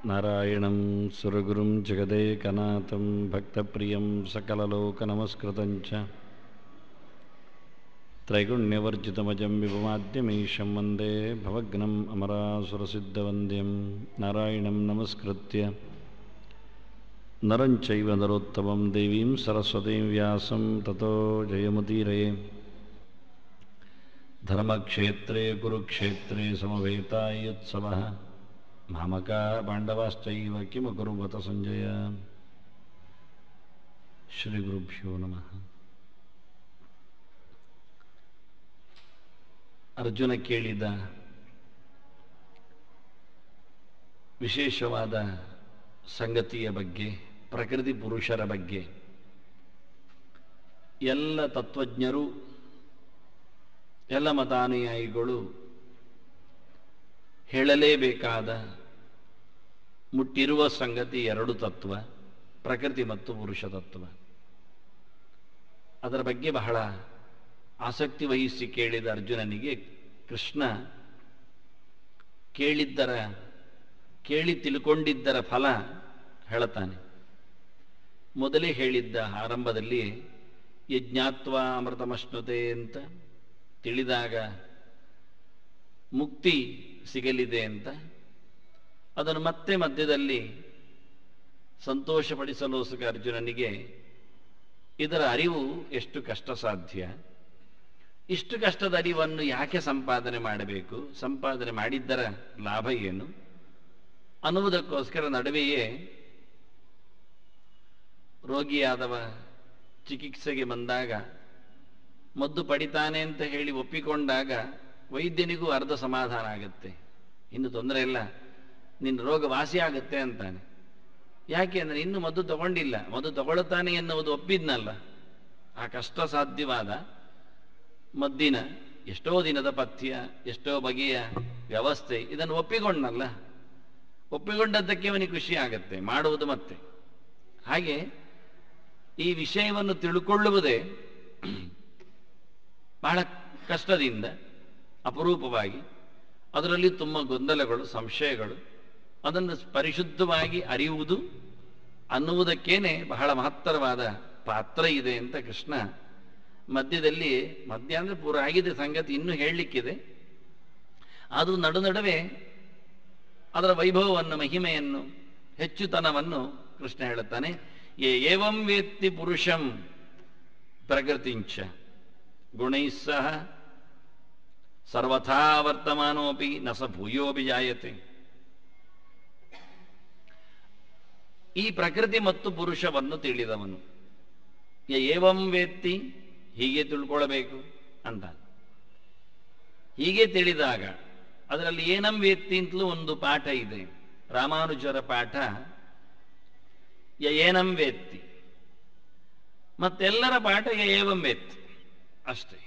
नारायणं सुरगुरुं जगदेकनाथं भक्तप्रियं सकललोकनमस्कृतं च त्रैगुण्यवर्जितमजं विभुमाद्यमीशं वन्दे भवग्नम् अमरासुरसिद्धवन्द्यं नारायणं नमस्कृत्य नरं चैव नरोत्तमं देवीं सरस्वतीं व्यासं ततो जयमुदीरये धर्मक्षेत्रे कुरुक्षेत्रे समवेतायुत्सवः मामका पाण्डवाश्चैव किमकुर्वत सञ्जय ಶ್ರೀಗುರುಭ್ಯೋ ನಮಃ ಅರ್ಜುನ ಕೇಳಿದ ವಿಶೇಷವಾದ ಸಂಗತಿಯ ಬಗ್ಗೆ ಪ್ರಕೃತಿ ಪುರುಷರ ಬಗ್ಗೆ ಎಲ್ಲ ತತ್ವಜ್ಞರು ಎಲ್ಲ ಮತಾನುಯಾಯಿಗಳು ಹೇಳಲೇಬೇಕಾದ ಮುಟ್ಟಿರುವ ಸಂಗತಿ ಎರಡು ತತ್ವ ಪ್ರಕೃತಿ ಮತ್ತು ಪುರುಷ ತತ್ವ ಅದರ ಬಗ್ಗೆ ಬಹಳ ಆಸಕ್ತಿ ವಹಿಸಿ ಕೇಳಿದ ಅರ್ಜುನನಿಗೆ ಕೃಷ್ಣ ಕೇಳಿದ್ದರ ಕೇಳಿ ತಿಳ್ಕೊಂಡಿದ್ದರ ಫಲ ಹೇಳುತ್ತಾನೆ ಮೊದಲೇ ಹೇಳಿದ್ದ ಆರಂಭದಲ್ಲಿ ಯಜ್ಞಾತ್ವ ಅಮೃತಮಶ್ನುತೆ ಅಂತ ತಿಳಿದಾಗ ಮುಕ್ತಿ ಸಿಗಲಿದೆ ಅಂತ ಅದನ್ನು ಮತ್ತೆ ಮಧ್ಯದಲ್ಲಿ ಸಂತೋಷಪಡಿಸಲೋಸುಗ ಅರ್ಜುನನಿಗೆ ಇದರ ಅರಿವು ಎಷ್ಟು ಕಷ್ಟ ಸಾಧ್ಯ ಇಷ್ಟು ಕಷ್ಟದ ಅರಿವನ್ನು ಯಾಕೆ ಸಂಪಾದನೆ ಮಾಡಬೇಕು ಸಂಪಾದನೆ ಮಾಡಿದ್ದರ ಲಾಭ ಏನು ಅನ್ನುವುದಕ್ಕೋಸ್ಕರ ನಡುವೆಯೇ ರೋಗಿಯಾದವ ಚಿಕಿತ್ಸೆಗೆ ಬಂದಾಗ ಮದ್ದು ಪಡಿತಾನೆ ಅಂತ ಹೇಳಿ ಒಪ್ಪಿಕೊಂಡಾಗ ವೈದ್ಯನಿಗೂ ಅರ್ಧ ಸಮಾಧಾನ ಆಗುತ್ತೆ ಇನ್ನು ತೊಂದರೆ ಇಲ್ಲ ನಿನ್ನ ರೋಗ ವಾಸಿ ಆಗುತ್ತೆ ಅಂತಾನೆ ಯಾಕೆ ಅಂದರೆ ಇನ್ನು ಮದ್ದು ತಗೊಂಡಿಲ್ಲ ಮದ್ದು ತಗೊಳ್ತಾನೆ ಎನ್ನುವುದು ಒಪ್ಪಿದ್ನಲ್ಲ ಆ ಕಷ್ಟ ಸಾಧ್ಯವಾದ ಮದ್ದಿನ ಎಷ್ಟೋ ದಿನದ ಪಥ್ಯ ಎಷ್ಟೋ ಬಗೆಯ ವ್ಯವಸ್ಥೆ ಇದನ್ನು ಒಪ್ಪಿಕೊಂಡಲ್ಲ ಒಪ್ಪಿಕೊಂಡದ್ದಕ್ಕೆ ಅವನಿಗೆ ಖುಷಿ ಆಗತ್ತೆ ಮಾಡುವುದು ಮತ್ತೆ ಹಾಗೆ ಈ ವಿಷಯವನ್ನು ತಿಳ್ಕೊಳ್ಳುವುದೇ ಬಹಳ ಕಷ್ಟದಿಂದ ಅಪರೂಪವಾಗಿ ಅದರಲ್ಲಿ ತುಂಬ ಗೊಂದಲಗಳು ಸಂಶಯಗಳು ಅದನ್ನು ಪರಿಶುದ್ಧವಾಗಿ ಅರಿಯುವುದು ಅನ್ನುವುದಕ್ಕೇನೆ ಬಹಳ ಮಹತ್ತರವಾದ ಪಾತ್ರ ಇದೆ ಅಂತ ಕೃಷ್ಣ ಮಧ್ಯದಲ್ಲಿ ಮಧ್ಯ ಅಂದರೆ ಪೂರ ಆಗಿದೆ ಸಂಗತಿ ಇನ್ನೂ ಹೇಳಲಿಕ್ಕಿದೆ ಅದು ನಡು ನಡುವೆ ಅದರ ವೈಭವವನ್ನು ಮಹಿಮೆಯನ್ನು ಹೆಚ್ಚುತನವನ್ನು ಕೃಷ್ಣ ಹೇಳುತ್ತಾನೆ ಏವಂ ವೇತ್ತಿ ಪುರುಷಂ ಪ್ರಕೃತಿಂಚ ಗುಣೈಸ್ಸಹ ಸರ್ವಥಾ ವರ್ತಮಾನೋಪಿ ನ ಸ ಭೂಯೋಪಿ ಜಾಯತೆ ಈ ಪ್ರಕೃತಿ ಮತ್ತು ಪುರುಷವನ್ನು ತಿಳಿದವನು ಏವಂ ವೇತ್ತಿ ಹೀಗೆ ತಿಳ್ಕೊಳ್ಬೇಕು ಅಂತ ಹೀಗೆ ತಿಳಿದಾಗ ಅದರಲ್ಲಿ ಏನಂ ವೇತ್ತಿ ಅಂತಲೂ ಒಂದು ಪಾಠ ಇದೆ ರಾಮಾನುಜರ ಪಾಠ ಯ ಏನಂ ವೇತ್ತಿ ಮತ್ತೆಲ್ಲರ ಪಾಠ ಯ ಏವಂ ವೇತ್ತಿ ಅಷ್ಟೇ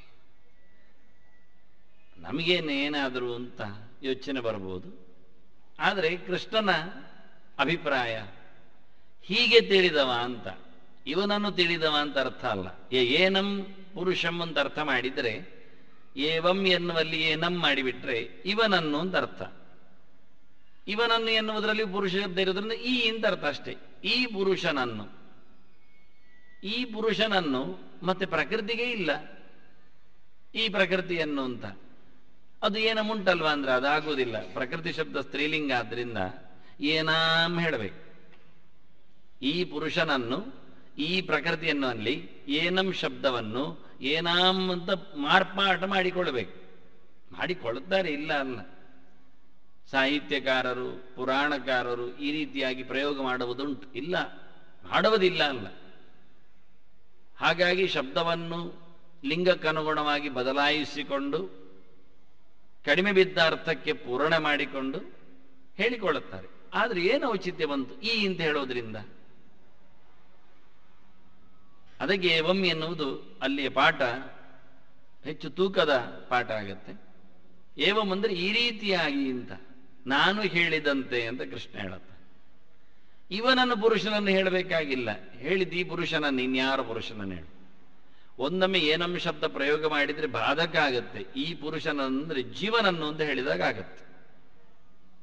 ನಮಗೇನೇನಾದರೂ ಅಂತ ಯೋಚನೆ ಬರಬಹುದು ಆದರೆ ಕೃಷ್ಣನ ಅಭಿಪ್ರಾಯ ಹೀಗೆ ತಿಳಿದವ ಅಂತ ಇವನನ್ನು ತಿಳಿದವ ಅಂತ ಅರ್ಥ ಅಲ್ಲ ಏನಂ ಪುರುಷಂ ಅಂತ ಅರ್ಥ ಮಾಡಿದರೆ ಏವಂ ಎನ್ನುವಲ್ಲಿ ಏನಂ ಮಾಡಿಬಿಟ್ರೆ ಇವನನ್ನು ಅಂತ ಅರ್ಥ ಇವನನ್ನು ಎನ್ನುವುದರಲ್ಲಿ ಪುರುಷ ಶಬ್ದ ಇರೋದ್ರಿಂದ ಈ ಅಂತ ಅರ್ಥ ಅಷ್ಟೇ ಈ ಪುರುಷನನ್ನು ಈ ಪುರುಷನನ್ನು ಮತ್ತೆ ಪ್ರಕೃತಿಗೆ ಇಲ್ಲ ಈ ಪ್ರಕೃತಿಯನ್ನು ಅಂತ ಅದು ಏನ ಮುಂಟಲ್ವಾ ಅಂದ್ರೆ ಅದಾಗುವುದಿಲ್ಲ ಪ್ರಕೃತಿ ಶಬ್ದ ಸ್ತ್ರೀಲಿಂಗ ಆದ್ರಿಂದ ಏನಾಮ್ ಹೇಳಬೇಕು ಈ ಪುರುಷನನ್ನು ಈ ಪ್ರಕೃತಿಯನ್ನು ಅಲ್ಲಿ ಏನಂ ಶಬ್ದವನ್ನು ಏನಾಮ್ ಅಂತ ಮಾರ್ಪಾಟ ಮಾಡಿಕೊಳ್ಬೇಕು ಮಾಡಿಕೊಳ್ಳುತ್ತಾರೆ ಇಲ್ಲ ಅಲ್ಲ ಸಾಹಿತ್ಯಕಾರರು ಪುರಾಣಕಾರರು ಈ ರೀತಿಯಾಗಿ ಪ್ರಯೋಗ ಮಾಡುವುದುಂಟು ಇಲ್ಲ ಮಾಡುವುದಿಲ್ಲ ಅಲ್ಲ ಹಾಗಾಗಿ ಶಬ್ದವನ್ನು ಲಿಂಗಕ್ಕನುಗುಣವಾಗಿ ಬದಲಾಯಿಸಿಕೊಂಡು ಕಡಿಮೆ ಬಿದ್ದ ಅರ್ಥಕ್ಕೆ ಪೂರ್ಣ ಮಾಡಿಕೊಂಡು ಹೇಳಿಕೊಳ್ಳುತ್ತಾರೆ ಆದರೆ ಏನು ಔಚಿತ್ಯ ಬಂತು ಈ ಅಂತ ಹೇಳೋದ್ರಿಂದ ಅದಕ್ಕೆ ಏವಂ ಎನ್ನುವುದು ಅಲ್ಲಿಯ ಪಾಠ ಹೆಚ್ಚು ತೂಕದ ಪಾಠ ಆಗತ್ತೆ ಏವಂ ಅಂದ್ರೆ ಈ ರೀತಿಯಾಗಿ ಅಂತ ನಾನು ಹೇಳಿದಂತೆ ಅಂತ ಕೃಷ್ಣ ಹೇಳುತ್ತೆ ಇವನನ್ನು ಪುರುಷನನ್ನು ಹೇಳಬೇಕಾಗಿಲ್ಲ ಹೇಳಿದ ಈ ಪುರುಷನನ್ನು ಇನ್ಯಾರ ಪುರುಷನನ್ನು ಹೇಳು ಒಂದೊಮ್ಮೆ ಏನಮ್ಮ ಶಬ್ದ ಪ್ರಯೋಗ ಮಾಡಿದ್ರೆ ಬಾಧಕ ಆಗತ್ತೆ ಈ ಪುರುಷನಂದ್ರೆ ಜೀವನನ್ನು ಅಂತ ಹೇಳಿದಾಗ ಆಗತ್ತೆ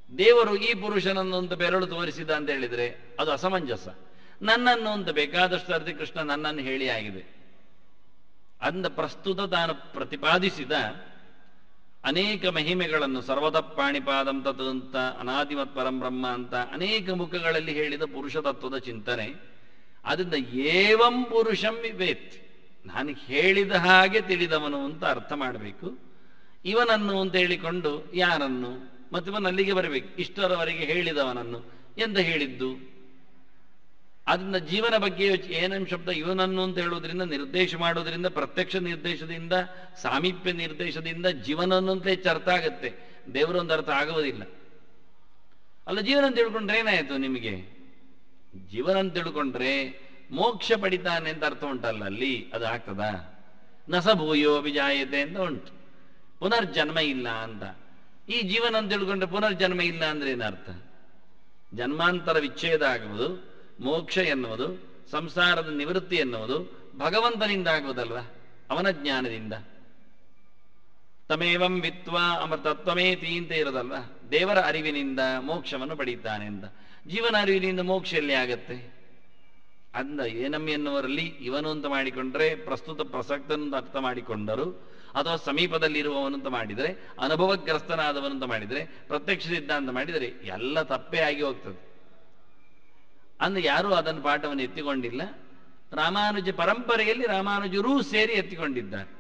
ದೇವರು ಈ ಪುರುಷನನ್ನು ಅಂತ ಬೆರಳು ತೋರಿಸಿದ ಅಂತ ಹೇಳಿದ್ರೆ ಅದು ಅಸಮಂಜಸ ನನ್ನನ್ನು ಅಂತ ಬೇಕಾದಷ್ಟು ಅರ್ಥ ಕೃಷ್ಣ ನನ್ನನ್ನು ಹೇಳಿ ಆಗಿದೆ ಅಂದ ಪ್ರಸ್ತುತ ತಾನು ಪ್ರತಿಪಾದಿಸಿದ ಅನೇಕ ಮಹಿಮೆಗಳನ್ನು ಸರ್ವದ ಪಾಣಿಪಾದಂ ತತ್ ಅಂತ ಅನಾದಿಮತ್ ಪರಂ ಬ್ರಹ್ಮ ಅಂತ ಅನೇಕ ಮುಖಗಳಲ್ಲಿ ಹೇಳಿದ ಪುರುಷ ತತ್ವದ ಚಿಂತನೆ ಅದರಿಂದ ಏವಂ ಪುರುಷಂ ವಿವೇತ್ ನಾನು ಹೇಳಿದ ಹಾಗೆ ತಿಳಿದವನು ಅಂತ ಅರ್ಥ ಮಾಡಬೇಕು ಇವನನ್ನು ಅಂತ ಹೇಳಿಕೊಂಡು ಯಾರನ್ನು ಮತ್ತು ಇವನು ಅಲ್ಲಿಗೆ ಬರಬೇಕು ಇಷ್ಟರವರೆಗೆ ಹೇಳಿದವನನ್ನು ಎಂತ ಹೇಳಿದ್ದು ಅದನ್ನ ಜೀವನ ಬಗ್ಗೆ ಯೋಚ- ಏನಂ ಶಬ್ದ ಇವನನ್ನು ಅಂತ ಹೇಳೋದ್ರಿಂದ ನಿರ್ದೇಶ ಮಾಡೋದ್ರಿಂದ ಪ್ರತ್ಯಕ್ಷ ನಿರ್ದೇಶದಿಂದ ಸಾಮೀಪ್ಯ ನಿರ್ದೇಶದಿಂದ ಜೀವನನ್ನು ಅಂತ ಹೆಚ್ಚು ಅರ್ಥ ಆಗುತ್ತೆ ದೇವರೊಂದು ಅರ್ಥ ಆಗುವುದಿಲ್ಲ ಅಲ್ಲ ಜೀವನ ಅಂತ ತಿಳ್ಕೊಂಡ್ರೆ ಏನಾಯ್ತು ನಿಮಗೆ ಜೀವನ ಅಂತ ತಿಳ್ಕೊಂಡ್ರೆ ಮೋಕ್ಷ ಪಡಿತಾನೆ ಅಂತ ಅರ್ಥ ಉಂಟಲ್ಲ ಅಲ್ಲಿ ಅದು ಆಗ್ತದ ನಸಭೂಯೋ ವಿಜಾಯತೆ ಅಂತ ಉಂಟು ಪುನರ್ಜನ್ಮ ಇಲ್ಲ ಅಂತ ಈ ಜೀವನ ಅಂತ ತಿಳ್ಕೊಂಡ್ರೆ ಪುನರ್ಜನ್ಮ ಇಲ್ಲ ಅಂದ್ರೆ ಏನರ್ಥ ಜನ್ಮಾಂತರ ವಿಚ್ಛೇದ ಆಗುವುದು ಮೋಕ್ಷ ಎನ್ನುವುದು ಸಂಸಾರದ ನಿವೃತ್ತಿ ಎನ್ನುವುದು ಭಗವಂತನಿಂದ ಆಗುವುದಲ್ವಾ ಅವನ ಜ್ಞಾನದಿಂದ ತಮೇವಂ ವಿತ್ವ ಅಮೃತತ್ವಮೇತಿ ಅಂತ ಇರೋದಲ್ವಾ ದೇವರ ಅರಿವಿನಿಂದ ಮೋಕ್ಷವನ್ನು ಪಡೆಯುತ್ತಾನೆ ಅಂತ ಜೀವನ ಅರಿವಿನಿಂದ ಮೋಕ್ಷ ಎಲ್ಲಿ ಆಗತ್ತೆ ಅಂದ ಏನಂ ಎನ್ನುವರಲ್ಲಿ ಇವನು ಅಂತ ಮಾಡಿಕೊಂಡ್ರೆ ಪ್ರಸ್ತುತ ಪ್ರಸಕ್ತನಂತ ಅರ್ಥ ಮಾಡಿಕೊಂಡರು ಅಥವಾ ಸಮೀಪದಲ್ಲಿರುವವನು ಅಂತ ಮಾಡಿದರೆ ಅನುಭವಗ್ರಸ್ತನಾದವನು ಅಂತ ಮಾಡಿದರೆ ಪ್ರತ್ಯಕ್ಷ ಸಿದ್ಧಾಂತ ಮಾಡಿದರೆ ಎಲ್ಲ ತಪ್ಪೇ ಆಗಿ ಹೋಗ್ತದೆ ಅಂದ್ರೆ ಯಾರೂ ಅದನ್ನು ಪಾಠವನ್ನು ಎತ್ತಿಕೊಂಡಿಲ್ಲ ರಾಮಾನುಜ ಪರಂಪರೆಯಲ್ಲಿ ರಾಮಾನುಜರೂ ಸೇರಿ ಎತ್ತಿಕೊಂಡಿದ್ದಾರೆ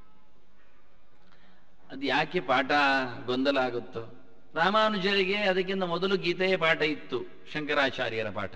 ಅದು ಯಾಕೆ ಪಾಠ ಗೊಂದಲ ಆಗುತ್ತೋ ರಾಮಾನುಜರಿಗೆ ಅದಕ್ಕಿಂತ ಮೊದಲು ಗೀತೆಯ ಪಾಠ ಇತ್ತು ಶಂಕರಾಚಾರ್ಯರ ಪಾಠ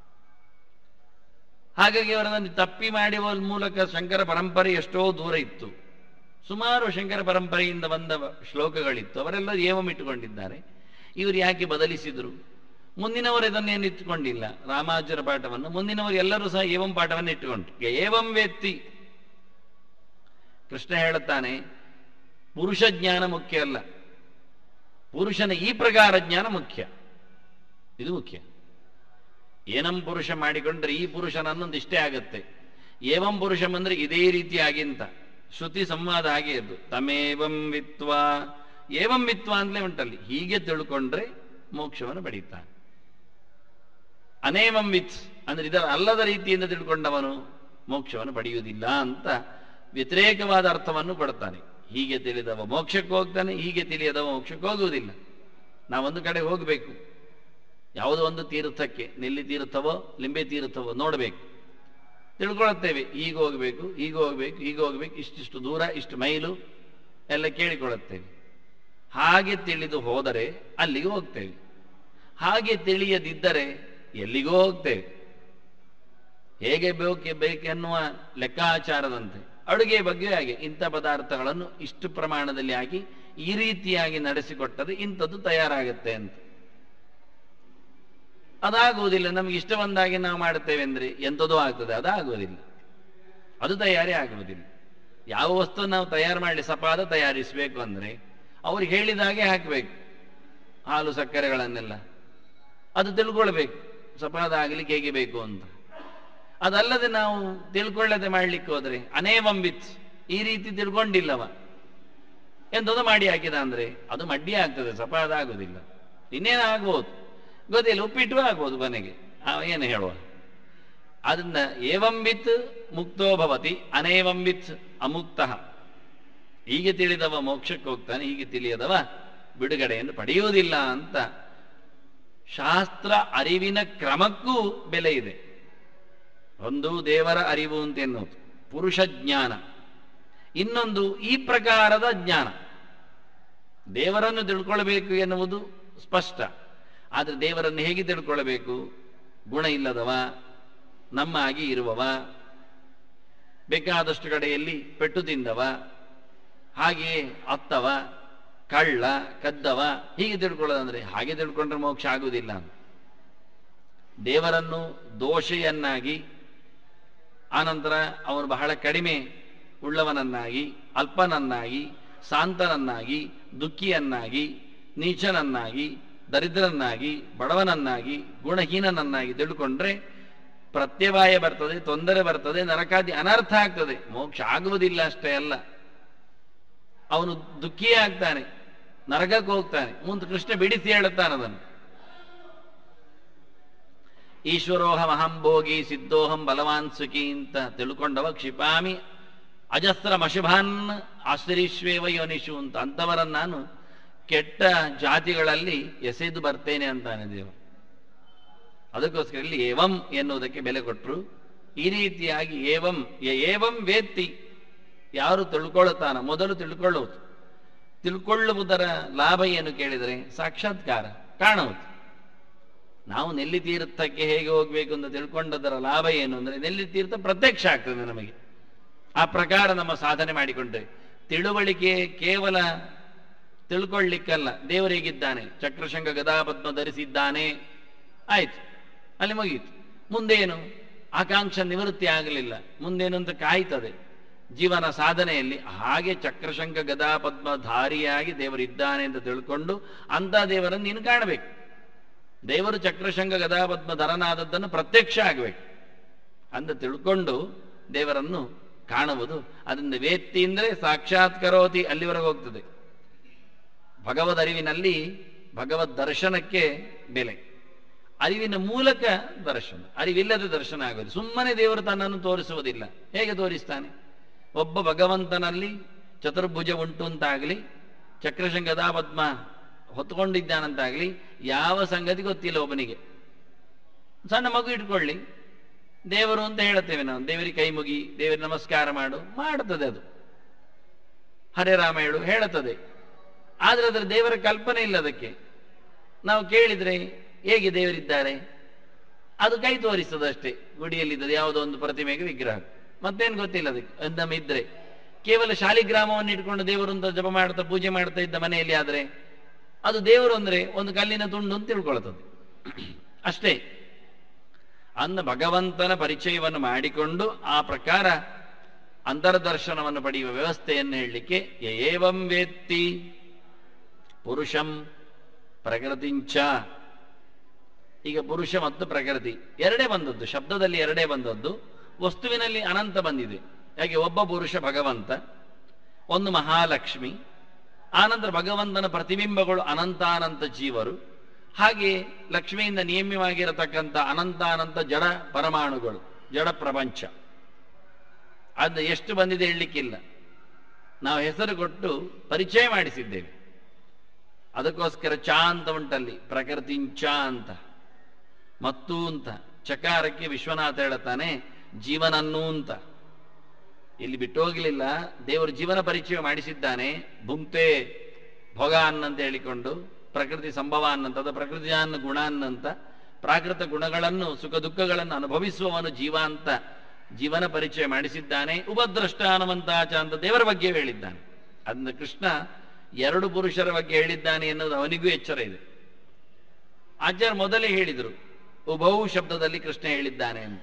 ಹಾಗಾಗಿ ಅವರನ್ನು ತಪ್ಪಿ ಮಾಡುವ ಮೂಲಕ ಶಂಕರ ಪರಂಪರೆ ಎಷ್ಟೋ ದೂರ ಇತ್ತು ಸುಮಾರು ಶಂಕರ ಪರಂಪರೆಯಿಂದ ಬಂದ ಶ್ಲೋಕಗಳಿತ್ತು ಅವರೆಲ್ಲ ಏವಂ ಇಟ್ಟುಕೊಂಡಿದ್ದಾರೆ ಇವರು ಯಾಕೆ ಬದಲಿಸಿದರು ಮುಂದಿನವರು ಇದನ್ನೇನು ಇಟ್ಟುಕೊಂಡಿಲ್ಲ ರಾಮಾನುಜರ ಪಾಠವನ್ನು ಮುಂದಿನವರು ಎಲ್ಲರೂ ಸಹ ಏವಂ ಪಾಠವನ್ನು ಇಟ್ಟುಕೊಂಡ್ರು ಏವಂ ವ್ಯಕ್ತಿ ಕೃಷ್ಣ ಹೇಳುತ್ತಾನೆ ಪುರುಷ ಜ್ಞಾನ ಮುಖ್ಯ ಅಲ್ಲ ಪುರುಷನ ಈ ಪ್ರಕಾರ ಜ್ಞಾನ ಮುಖ್ಯ ಇದು ಮುಖ್ಯ ಏನಂ ಪುರುಷ ಮಾಡಿಕೊಂಡ್ರೆ ಈ ಪುರುಷನನ್ನೊಂದು ಇಷ್ಟೇ ಆಗತ್ತೆ ಏವಂ ಪುರುಷಂ ಅಂದ್ರೆ ಇದೇ ರೀತಿಯಾಗಿಂತ ಶ್ರುತಿ ಸಂವಾದ ಹಾಗೆ ಇದ್ದು ತಮೇವಂ ವಿತ್ವ ಏವಂ ವಿತ್ವ ಅಂತಲೇ ಉಂಟಲ್ಲಿ ಹೀಗೆ ತಿಳ್ಕೊಂಡ್ರೆ ಮೋಕ್ಷವನ್ನು ಪಡೀತಾನೆ ಅನೇವಂ ವಿತ್ ಅಂದ್ರೆ ಇದರ ಅಲ್ಲದ ರೀತಿಯಿಂದ ತಿಳ್ಕೊಂಡವನು ಮೋಕ್ಷವನ್ನು ಪಡೆಯುವುದಿಲ್ಲ ಅಂತ ವ್ಯತಿರೇಕವಾದ ಅರ್ಥವನ್ನು ಕೊಡ್ತಾನೆ ಹೀಗೆ ತಿಳಿದವ ಮೋಕ್ಷಕ್ಕೆ ಹೋಗ್ತಾನೆ ಹೀಗೆ ತಿಳಿಯದವ ಮೋಕ್ಷಕ್ಕೆ ಹೋಗುವುದಿಲ್ಲ ನಾವೊಂದು ಕಡೆ ಹೋಗಬೇಕು ಯಾವುದೋ ಒಂದು ತೀರ್ಥಕ್ಕೆ ನೆಲ್ಲಿ ತೀರ್ಥವೋ ಲಿಂಬೆ ತೀರ್ಥವೋ ನೋಡಬೇಕು ತಿಳ್ಕೊಳ್ಳುತ್ತೇವೆ ಈಗ ಹೋಗಬೇಕು ಈಗ ಹೋಗಬೇಕು ಈಗ ಹೋಗಬೇಕು ಇಷ್ಟಿಷ್ಟು ದೂರ ಇಷ್ಟು ಮೈಲು ಎಲ್ಲ ಕೇಳಿಕೊಳ್ಳುತ್ತೇವೆ ಹಾಗೆ ತಿಳಿದು ಹೋದರೆ ಅಲ್ಲಿಗೆ ಹೋಗ್ತೇವೆ ಹಾಗೆ ತಿಳಿಯದಿದ್ದರೆ ಎಲ್ಲಿಗೂ ಹೋಗ್ತೇವೆ ಹೇಗೆ ಬೇಕು ಬೇಕೆನ್ನುವ ಲೆಕ್ಕಾಚಾರದಂತೆ ಅಡುಗೆ ಬಗ್ಗೆ ಹಾಗೆ ಇಂಥ ಪದಾರ್ಥಗಳನ್ನು ಇಷ್ಟು ಪ್ರಮಾಣದಲ್ಲಿ ಹಾಕಿ ಈ ರೀತಿಯಾಗಿ ನಡೆಸಿಕೊಟ್ಟರೆ ಇಂಥದ್ದು ತಯಾರಾಗುತ್ತೆ ಅಂತ ಅದಾಗುವುದಿಲ್ಲ ನಮಗೆ ಇಷ್ಟ ಬಂದಾಗೆ ನಾವು ಮಾಡುತ್ತೇವೆ ಅಂದ್ರೆ ಎಂಥದೂ ಆಗ್ತದೆ ಅದಾಗುವುದಿಲ್ಲ ಅದು ತಯಾರಿ ಆಗುವುದಿಲ್ಲ ಯಾವ ವಸ್ತು ನಾವು ತಯಾರು ಮಾಡಲಿ ಸಪಾದ ತಯಾರಿಸಬೇಕು ಅಂದ್ರೆ ಅವ್ರಿಗೆ ಹೇಳಿದ ಹಾಗೆ ಹಾಕಬೇಕು ಹಾಲು ಸಕ್ಕರೆಗಳನ್ನೆಲ್ಲ ಅದು ತಿಳ್ಕೊಳ್ಬೇಕು ಸಪಾದ ಆಗ್ಲಿಕ್ಕೆ ಹೇಗೆ ಬೇಕು ಅಂತ ಅದಲ್ಲದೆ ನಾವು ತಿಳ್ಕೊಳ್ಳದೆ ಮಾಡ್ಲಿಕ್ಕೆ ಹೋದ್ರೆ ಅನೇವಂ ವಿತ್ ಈ ರೀತಿ ತಿಳ್ಕೊಂಡಿಲ್ಲವ ಎಂಥದ್ದು ಮಾಡಿ ಹಾಕಿದ ಅಂದ್ರೆ ಅದು ಮಡ್ಡಿ ಆಗ್ತದೆ ಸಪಾದ ಆಗುದಿಲ್ಲ ಇನ್ನೇನು ಆಗ್ಬೋದು ಗೊತ್ತಿಲ್ಲ ಉಪ್ಪಿಟ್ಟು ಆಗ್ಬೋದು ಮನೆಗೆ ಆ, ಏನು ಹೇಳುವ ಅದನ್ನ ಏವಂ ವಿತ್ ಮುಕ್ತೋ ಭವತಿ ಅನೇವಂ ವಿತ್ ಅಮುಕ್ತ ಹೀಗೆ ತಿಳಿದವ ಮೋಕ್ಷಕ್ಕೆ ಹೋಗ್ತಾನೆ ಹೀಗೆ ತಿಳಿಯದವ ಬಿಡುಗಡೆಯನ್ನು ಪಡೆಯುವುದಿಲ್ಲ ಅಂತ ಶಾಸ್ತ್ರ ಅರಿವಿನ ಕ್ರಮಕ್ಕೂ ಬೆಲೆ ಇದೆ ಒಂದು ದೇವರ ಅರಿವು ಅಂತ ಎನ್ನುವುದು ಪುರುಷ ಜ್ಞಾನ ಇನ್ನೊಂದು ಈ ಪ್ರಕಾರದ ಜ್ಞಾನ ದೇವರನ್ನು ತಿಳ್ಕೊಳ್ಬೇಕು ಎನ್ನುವುದು ಸ್ಪಷ್ಟ ಆದರೆ ದೇವರನ್ನು ಹೇಗೆ ತಿಳ್ಕೊಳ್ಬೇಕು ಗುಣ ಇಲ್ಲದವ ನಮ್ಮ ಆಗಿ ಇರುವವ ಬೇಕಾದಷ್ಟು ಕಡೆಯಲ್ಲಿ ಪೆಟ್ಟು ತಿಂದವ ಹಾಗೆಯೇ ಅತ್ತವ ಕಳ್ಳ ಕದ್ದವ ಹೀಗೆ ತಿಳ್ಕೊಳ್ಳೋದಂದ್ರೆ ಹಾಗೆ ತಿಳ್ಕೊಂಡ್ರೆ ಮೋಕ್ಷ ಆಗುವುದಿಲ್ಲ ದೇವರನ್ನು ದೋಷೆಯನ್ನಾಗಿ ಆನಂತರ ಅವನು ಬಹಳ ಕಡಿಮೆ ಉಳ್ಳವನನ್ನಾಗಿ ಅಲ್ಪನನ್ನಾಗಿ ಶಾಂತನನ್ನಾಗಿ ದುಃಖಿಯನ್ನಾಗಿ ನೀಚನನ್ನಾಗಿ ದರಿದ್ರನಾಗಿ ಬಡವನನ್ನಾಗಿ ಗುಣಹೀನನನ್ನಾಗಿ ತಿಳ್ಕೊಂಡ್ರೆ ಪ್ರತ್ಯವಾಯ ಬರ್ತದೆ ತೊಂದರೆ ಬರ್ತದೆ ನರಕಾದಿ ಅನರ್ಥ ಆಗ್ತದೆ ಮೋಕ್ಷ ಆಗುವುದಿಲ್ಲ ಅಷ್ಟೇ ಅಲ್ಲ ಅವನು ದುಃಖಿಯೇ ಆಗ್ತಾನೆ ನರಕಕ್ಕೆ ಹೋಗ್ತಾನೆ ಮುಂದೆ ಕೃಷ್ಣ ಬಿಡಿಸಿ ಹೇಳುತ್ತಾನೆ ಅದನ್ನು ಈಶ್ವರೋಹಂ ಅಹಂ ಭೋಗಿ ಸಿದ್ಧೋಹಂ ಬಲವಾನ್ ಸುಖಿ ಅಂತ ತಿಳ್ಕೊಂಡವ ಕ್ಷಿಪಾಮಿ ಅಜಸ್ತ್ರ ಮಶುಭಾನ್ ಆಶ್ಚರ್ಯಶ್ವೇವ ಯೋನಿಷು ಅಂತ ಅಂಥವರನ್ನು ನಾನು ಕೆಟ್ಟ ಜಾತಿಗಳಲ್ಲಿ ಎಸೆದು ಬರ್ತೇನೆ ಅಂತಾನೆ ದೇವರು ಅದಕ್ಕೋಸ್ಕರ ಇಲ್ಲಿ ಏವಂ ಎನ್ನುವುದಕ್ಕೆ ಬೆಲೆ ಕೊಟ್ಟರು ಈ ರೀತಿಯಾಗಿ ಏವಂ ಯ ಏವಂ ವೇತ್ತಿ ಯಾರು ತಿಳ್ಕೊಳ್ಳುತ್ತಾನ ಮೊದಲು ತಿಳ್ಕೊಳ್ಳುವುದು ತಿಳ್ಕೊಳ್ಳುವುದರ ಲಾಭ ಏನು ಕೇಳಿದರೆ ಸಾಕ್ಷಾತ್ಕಾರ ಕಾಣುವುದು ನಾವು ನೆಲ್ಲಿ ತೀರ್ಥಕ್ಕೆ ಹೇಗೆ ಹೋಗಬೇಕು ಅಂತ ತಿಳ್ಕೊಂಡದರ ಲಾಭ ಏನು ಅಂದರೆ ನೆಲ್ಲಿ ತೀರ್ಥ ಪ್ರತ್ಯಕ್ಷ ಆಗ್ತದೆ ನಮಗೆ ಆ ಪ್ರಕಾರ ನಮ್ಮ ಸಾಧನೆ ಮಾಡಿಕೊಂಡ್ರೆ ತಿಳುವಳಿಕೆ ಕೇವಲ ತಿಳ್ಕೊಳ್ಳಿಕ್ಕಲ್ಲ ದೇವರು ಹೇಗಿದ್ದಾನೆ ಚಕ್ರಶಂಗ ಗದಾಪದ್ಮ ಧರಿಸಿದ್ದಾನೆ ಆಯ್ತು ಅಲ್ಲಿ ಮುಗೀತು ಮುಂದೇನು ಆಕಾಂಕ್ಷ ನಿವೃತ್ತಿ ಆಗಲಿಲ್ಲ ಮುಂದೇನು ಅಂತ ಕಾಯ್ತದೆ ಜೀವನ ಸಾಧನೆಯಲ್ಲಿ ಹಾಗೆ ಚಕ್ರಶಂಕ ಗದಾ ಪದ್ಮಧಾರಿಯಾಗಿ ದೇವರಿದ್ದಾನೆ ಅಂತ ತಿಳ್ಕೊಂಡು ಅಂತ ದೇವರನ್ನು ನೀನು ಕಾಣಬೇಕು ದೇವರು ಚಕ್ರಶಂಗ ಗದಾ ಪದ್ಮಧರನಾದದ್ದನ್ನು ಪ್ರತ್ಯಕ್ಷ ಆಗಬೇಕು ಅಂತ ತಿಳ್ಕೊಂಡು ದೇವರನ್ನು ಕಾಣುವುದು ಅದರಿಂದ ವೇತ್ತಿ ಅಂದರೆ ಸಾಕ್ಷಾತ್ಕರೋತಿ ಅಲ್ಲಿವರೆಗೆ ಹೋಗ್ತದೆ ಭಗವದ್ ಅರಿವಿನಲ್ಲಿ ಭಗವದ್ ದರ್ಶನಕ್ಕೆ ಬೆಲೆ ಅರಿವಿನ ಮೂಲಕ ದರ್ಶನ ಅರಿವಿಲ್ಲದ ದರ್ಶನ ಆಗೋದು ಸುಮ್ಮನೆ ದೇವರು ತನ್ನನ್ನು ತೋರಿಸುವುದಿಲ್ಲ ಹೇಗೆ ತೋರಿಸ್ತಾನೆ ಒಬ್ಬ ಭಗವಂತನಲ್ಲಿ ಚತುರ್ಭುಜ ಉಂಟು ಅಂತಾಗಲಿ ಚಕ್ರಶಂಗದ ಪದ್ಮ ಹೊತ್ಕೊಂಡಿದ್ದಾನಂತಾಗಲಿ ಯಾವ ಸಂಗತಿ ಗೊತ್ತಿಲ್ಲ ಒಬ್ಬನಿಗೆ ಸಣ್ಣ ಮಗು ಇಟ್ಕೊಳ್ಳಿ ದೇವರು ಅಂತ ಹೇಳುತ್ತೇವೆ ನಾವು ದೇವರಿಗೆ ಕೈ ಮುಗಿ ದೇವರಿಗೆ ನಮಸ್ಕಾರ ಮಾಡು ಮಾಡುತ್ತದೆ ಅದು ಹರೇ ರಾಮ ಹೇಳು ಹೇಳುತ್ತದೆ ಆದರೆ ಅದರ ದೇವರ ಕಲ್ಪನೆ ಇಲ್ಲ ಅದಕ್ಕೆ ನಾವು ಕೇಳಿದ್ರೆ ಹೇಗೆ ದೇವರಿದ್ದಾರೆ ಅದು ಕೈ ತೋರಿಸ್ತದಷ್ಟೇ ಗುಡಿಯಲ್ಲಿದ್ದದು ಯಾವುದೋ ಒಂದು ಪ್ರತಿಮೆಗೆ ವಿಗ್ರಹ ಮತ್ತೇನು ಗೊತ್ತಿಲ್ಲ ಅದಕ್ಕೆ ಅಂದಮ ಇದ್ರೆ ಕೇವಲ ಶಾಲಿಗ್ರಾಮವನ್ನು ಇಟ್ಕೊಂಡು ದೇವರು ಅಂತ ಜಪ ಮಾಡ್ತಾ ಪೂಜೆ ಮಾಡ್ತಾ ಇದ್ದ ಮನೆಯಲ್ಲಿ ಆದ್ರೆ ಅದು ದೇವರು ಅಂದ್ರೆ ಒಂದು ಕಲ್ಲಿನ ತುಂಡು ಅಂತ ತಿಳ್ಕೊಳ್ತದೆ ಅಷ್ಟೇ ಅಂದ ಭಗವಂತನ ಪರಿಚಯವನ್ನು ಮಾಡಿಕೊಂಡು ಆ ಪ್ರಕಾರ ಅಂತರ್ದರ್ಶನವನ್ನು ಪಡೆಯುವ ವ್ಯವಸ್ಥೆಯನ್ನು ಹೇಳಲಿಕ್ಕೆ ಏವಂ ವೇತ್ತಿ ಪುರುಷಂ ಪ್ರಕೃತಿಂಚ ಈಗ ಪುರುಷ ಮತ್ತು ಪ್ರಕೃತಿ ಎರಡೇ ಬಂದದ್ದು ಶಬ್ದದಲ್ಲಿ ಎರಡೇ ಬಂದದ್ದು ವಸ್ತುವಿನಲ್ಲಿ ಅನಂತ ಬಂದಿದೆ ಹಾಗೆ ಒಬ್ಬ ಪುರುಷ ಭಗವಂತ ಒಂದು ಮಹಾಲಕ್ಷ್ಮಿ ಆನಂತರ ಭಗವಂತನ ಪ್ರತಿಬಿಂಬಗಳು ಅನಂತಾನಂತ ಜೀವರು ಹಾಗೆ ಲಕ್ಷ್ಮಿಯಿಂದ ನಿಯಮ್ಯವಾಗಿರತಕ್ಕಂಥ ಅನಂತಾನಂತ ಜಡ ಪರಮಾಣುಗಳು ಜಡ ಪ್ರಪಂಚ ಅದು ಎಷ್ಟು ಬಂದಿದೆ ಹೇಳಲಿಕ್ಕಿಲ್ಲ ನಾವು ಹೆಸರು ಕೊಟ್ಟು ಪರಿಚಯ ಮಾಡಿಸಿದ್ದೇವೆ ಅದಕ್ಕೋಸ್ಕರ ಚ ಅಂತ ಉಂಟಲ್ಲಿ ಪ್ರಕೃತಿಂಚ ಅಂತ ಮತ್ತು ಅಂತ ಚಕಾರಕ್ಕೆ ವಿಶ್ವನಾಥ ಹೇಳುತ್ತಾನೆ ಜೀವನನ್ನೂ ಅಂತ ಇಲ್ಲಿ ಬಿಟ್ಟು ಹೋಗಲಿಲ್ಲ ದೇವರು ಜೀವನ ಪರಿಚಯ ಮಾಡಿಸಿದ್ದಾನೆ ಭುಂಕ್ತೆ ಭೋಗಾನ್ ಅಂತ ಹೇಳಿಕೊಂಡು ಪ್ರಕೃತಿ ಸಂಭವ ಅನ್ನಂತದ ಪ್ರಕೃತಿಯಾನ್ನ ಗುಣ ಅನ್ನಂತ ಪ್ರಾಕೃತ ಗುಣಗಳನ್ನು ಸುಖ ದುಃಖಗಳನ್ನು ಅನುಭವಿಸುವವನು ಜೀವ ಅಂತ ಜೀವನ ಪರಿಚಯ ಮಾಡಿಸಿದ್ದಾನೆ ಉಪದ್ರಷ್ಟ ಹನುಮಂತಾಚ ಅಂತ ದೇವರ ಬಗ್ಗೆ ಹೇಳಿದ್ದಾನೆ ಅದನ್ನ ಕೃಷ್ಣ ಎರಡು ಪುರುಷರ ಬಗ್ಗೆ ಹೇಳಿದ್ದಾನೆ ಎನ್ನುವುದು ಅವನಿಗೂ ಎಚ್ಚರ ಇದೆ ಆಚಾರ್ಯ ಮೊದಲೇ ಹೇಳಿದರು ಉಭೌ ಶಬ್ದದಲ್ಲಿ ಕೃಷ್ಣ ಹೇಳಿದ್ದಾನೆ ಅಂತ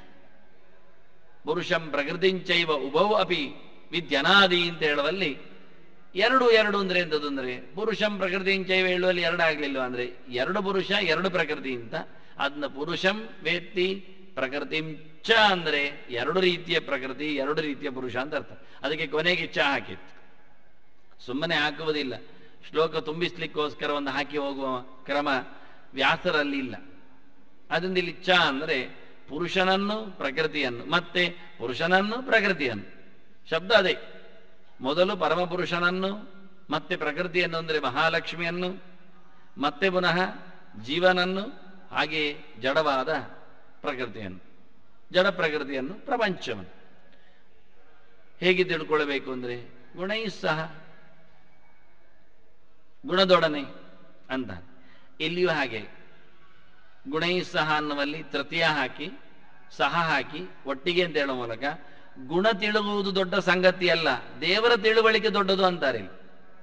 ಪುರುಷಂ ಪ್ರಕೃತಿಂಚೈವ ಉಭೌ ಅಪಿ ವಿದ್ಯನಾದಿ ಅಂತ ಹೇಳುವಲ್ಲಿ ಎರಡು ಎರಡು ಅಂದ್ರೆ ಎಂತದ್ದು ಅಂದ್ರೆ ಪುರುಷಂ ಪ್ರಕೃತಿಂಚೈವ ಹೇಳುವಲ್ಲಿ ಎರಡಾಗ್ಲಿಲ್ವ ಅಂದ್ರೆ ಎರಡು ಪುರುಷ ಎರಡು ಪ್ರಕೃತಿ ಅಂತ ಅದನ್ನ ಪುರುಷಂ ವೇತ್ತಿ ಪ್ರಕೃತಿಂಚ ಅಂದ್ರೆ ಎರಡು ರೀತಿಯ ಪ್ರಕೃತಿ ಎರಡು ರೀತಿಯ ಪುರುಷ ಅಂತ ಅರ್ಥ ಅದಕ್ಕೆ ಕೊನೆಗೆ ಚ ಹಾಕಿತ್ತು ಸುಮ್ಮನೆ ಹಾಕುವುದಿಲ್ಲ ಶ್ಲೋಕ ತುಂಬಿಸ್ಲಿಕ್ಕೋಸ್ಕರ ಒಂದು ಹಾಕಿ ಹೋಗುವ ಕ್ರಮ ವ್ಯಾಸರಲ್ಲಿ ಇಲ್ಲ ಅದರಿಂದ ಇಲ್ಲಿ ಚ ಅಂದ್ರೆ ಪುರುಷನನ್ನು ಪ್ರಕೃತಿಯನ್ನು ಮತ್ತೆ ಪುರುಷನನ್ನು ಪ್ರಕೃತಿಯನ್ನು ಶಬ್ದ ಅದೇ ಮೊದಲು ಪರಮಪುರುಷನನ್ನು ಮತ್ತೆ ಪ್ರಕೃತಿಯನ್ನು ಅಂದರೆ ಮಹಾಲಕ್ಷ್ಮಿಯನ್ನು ಮತ್ತೆ ಪುನಃ ಜೀವನನ್ನು ಹಾಗೆ ಜಡವಾದ ಪ್ರಕೃತಿಯನ್ನು ಜಡ ಪ್ರಕೃತಿಯನ್ನು ಪ್ರಪಂಚವನ್ನು ಹೇಗೆ ತಿಳ್ಕೊಳ್ಬೇಕು ಅಂದರೆ ಗುಣೈ ಸಹ ಗುಣದೊಡನೆ ಅಂತ ಇಲ್ಲಿಯೂ ಹಾಗೆ ಗುಣೈ ಸಹ ಅನ್ನುವಲ್ಲಿ ತೃತೀಯ ಹಾಕಿ ಸಹ ಹಾಕಿ ಒಟ್ಟಿಗೆ ಅಂತ ಹೇಳುವ ಮೂಲಕ ಗುಣ ತಿಳುವುದು ದೊಡ್ಡ ಸಂಗತಿ ಅಲ್ಲ ದೇವರ ತಿಳುವಳಿಕೆ ದೊಡ್ಡದು ಅಂತಾರೆ ಇಲ್ಲಿ.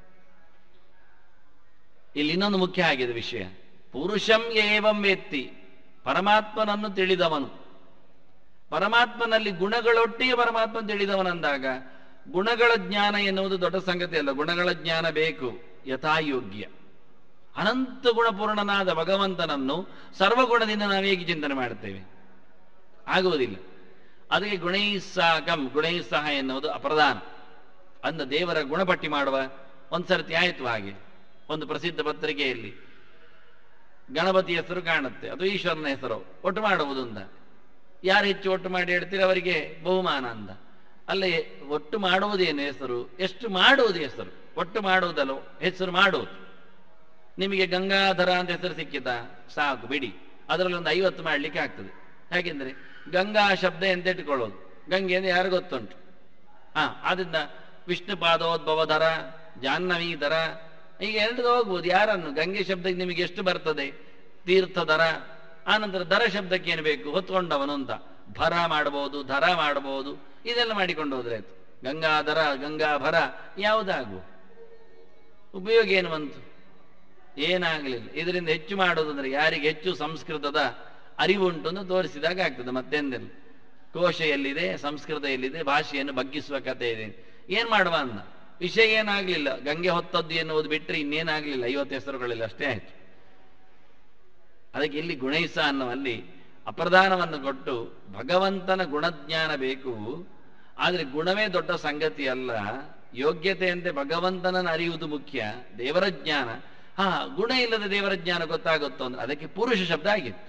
ಇಲ್ಲಿ ಇನ್ನೊಂದು ಮುಖ್ಯ ಆಗಿದೆ ವಿಷಯ ಪುರುಷಂ ಏವಂ ವೇತ್ತಿ ಪರಮಾತ್ಮನನ್ನು ತಿಳಿದವನು ಪರಮಾತ್ಮನಲ್ಲಿ ಗುಣಗಳೊಟ್ಟಿಗೆ ಪರಮಾತ್ಮ ತಿಳಿದವನಂದಾಗ ಗುಣಗಳ ಜ್ಞಾನ ಎನ್ನುವುದು ದೊಡ್ಡ ಸಂಗತಿ ಅಲ್ಲ ಗುಣಗಳ ಜ್ಞಾನ ಬೇಕು ಯಥಾಯೋಗ್ಯ ಅನಂತ ಗುಣಪೂರ್ಣನಾದ ಭಗವಂತನನ್ನು ಸರ್ವಗುಣದಿಂದ ನಾವು ಹೇಗೆ ಚಿಂತನೆ ಮಾಡುತ್ತೇವೆ ಆಗುವುದಿಲ್ಲ ಅದಕ್ಕೆ ಗುಣೈಸಾಕಂ ಗುಣೈಸಹ ಎನ್ನುವುದು ಅಪ್ರಧಾನ ಅಂದ ದೇವರ ಗುಣಪಟ್ಟಿ ಮಾಡುವ ಒಂದ್ಸರ್ತಿ ಆಯಿತು ಹಾಗೆ ಒಂದು ಪ್ರಸಿದ್ಧ ಪತ್ರಿಕೆಯಲ್ಲಿ ಗಣಪತಿ ಹೆಸರು ಕಾಣುತ್ತೆ ಅದು ಈಶ್ವರನ ಹೆಸರು ಒಟ್ಟು ಮಾಡುವುದು ಅಂತ ಯಾರು ಹೆಚ್ಚು ಒಟ್ಟು ಮಾಡಿ ಹೇಳ್ತೀರಿ ಅವರಿಗೆ ಬಹುಮಾನ ಅಂತ ಅಲ್ಲೇ ಒಟ್ಟು ಮಾಡುವುದೇನು ಹೆಸರು ಎಷ್ಟು ಮಾಡುವುದು ಹೆಸರು ಒಟ್ಟು ಮಾಡುವುದಲ್ಲ ಹೆಸರು ಮಾಡುವುದು ನಿಮಗೆ ಗಂಗಾಧರ ಅಂತ ಹೆಸರು ಸಿಕ್ಕಿತ ಸಾಕು ಬಿಡಿ ಅದರಲ್ಲಿ ಒಂದು ಐವತ್ತು ಮಾಡಲಿಕ್ಕೆ ಆಗ್ತದೆ ಯಾಕೆಂದ್ರೆ ಗಂಗಾ ಶಬ್ದ ಎಂತ ಇಟ್ಕೊಳ್ಳೋದು ಗಂಗೆ ಅಂದ್ರೆ ಯಾರು ಗೊತ್ತುಂಟು ಹಾ ಆದ್ರಿಂದ ವಿಷ್ಣು ಪಾದೋದ್ಭವಧರ ಜಾಹ್ನವೀಧರ ಈಗ ಎರಡು ಹೋಗ್ಬೋದು ಯಾರನ್ನು ಗಂಗೆ ಶಬ್ದಕ್ಕೆ ನಿಮಗೆ ಎಷ್ಟು ಬರ್ತದೆ ತೀರ್ಥಧರ ಆನಂತರ ದರ ಶಬ್ದಕ್ಕೆ ಏನು ಬೇಕು ಹೊತ್ಕೊಂಡವನು ಅಂತ ಭರ ಮಾಡಬಹುದು ಧರ ಮಾಡಬಹುದು ಇದೆಲ್ಲ ಮಾಡಿಕೊಂಡು ಹೋದ್ರೆ ಆಯ್ತು ಗಂಗಾಧರ ಗಂಗಾಭರ ಯಾವುದಾಗು ಉಪಯೋಗ ಏನು ಬಂತು ಏನಾಗಲಿಲ್ಲ ಇದರಿಂದ ಹೆಚ್ಚು ಮಾಡೋದಂದ್ರೆ ಯಾರಿಗೆ ಹೆಚ್ಚು ಸಂಸ್ಕೃತದ ಅರಿವುಂಟು ಅಂತ ತೋರಿಸಿದಾಗ ಆಗ್ತದೆ ಮತ್ತೆಂದಿಲ್ಲ ಕೋಶ ಎಲ್ಲಿದೆ ಸಂಸ್ಕೃತ ಎಲ್ಲಿದೆ ಭಾಷೆಯನ್ನು ಬಗ್ಗಿಸುವ ಕಥೆ ಇದೆ ಏನ್ ಮಾಡುವ ಅಂದ ವಿಷಯ ಏನಾಗ್ಲಿಲ್ಲ ಗಂಗೆ ಹೊತ್ತದ್ದು ಎನ್ನುವುದು ಬಿಟ್ಟರೆ ಇನ್ನೇನಾಗ್ಲಿಲ್ಲ ಐವತ್ತು ಹೆಸರುಗಳಿಲ್ಲ ಅಷ್ಟೇ ಆಯ್ತು ಅದಕ್ಕೆ ಇಲ್ಲಿ ಗುಣೈಸ ಅನ್ನುವಲ್ಲಿ ಅಪ್ರಧಾನವನ್ನು ಕೊಟ್ಟು ಭಗವಂತನ ಗುಣಜ್ಞಾನ ಬೇಕು ಆದ್ರೆ ಗುಣವೇ ದೊಡ್ಡ ಸಂಗತಿ ಅಲ್ಲ ಯೋಗ್ಯತೆಯಂತೆ ಭಗವಂತನನ್ನು ಅರಿಯುವುದು ಮುಖ್ಯ ದೇವರ ಜ್ಞಾನ ಹಾ ಗುಣ ಇಲ್ಲದ ದೇವರ ಜ್ಞಾನ ಗೊತ್ತಾಗುತ್ತೋ ಅಂದ್ರೆ ಅದಕ್ಕೆ ಪುರುಷ ಶಬ್ದ ಆಗಿತ್ತು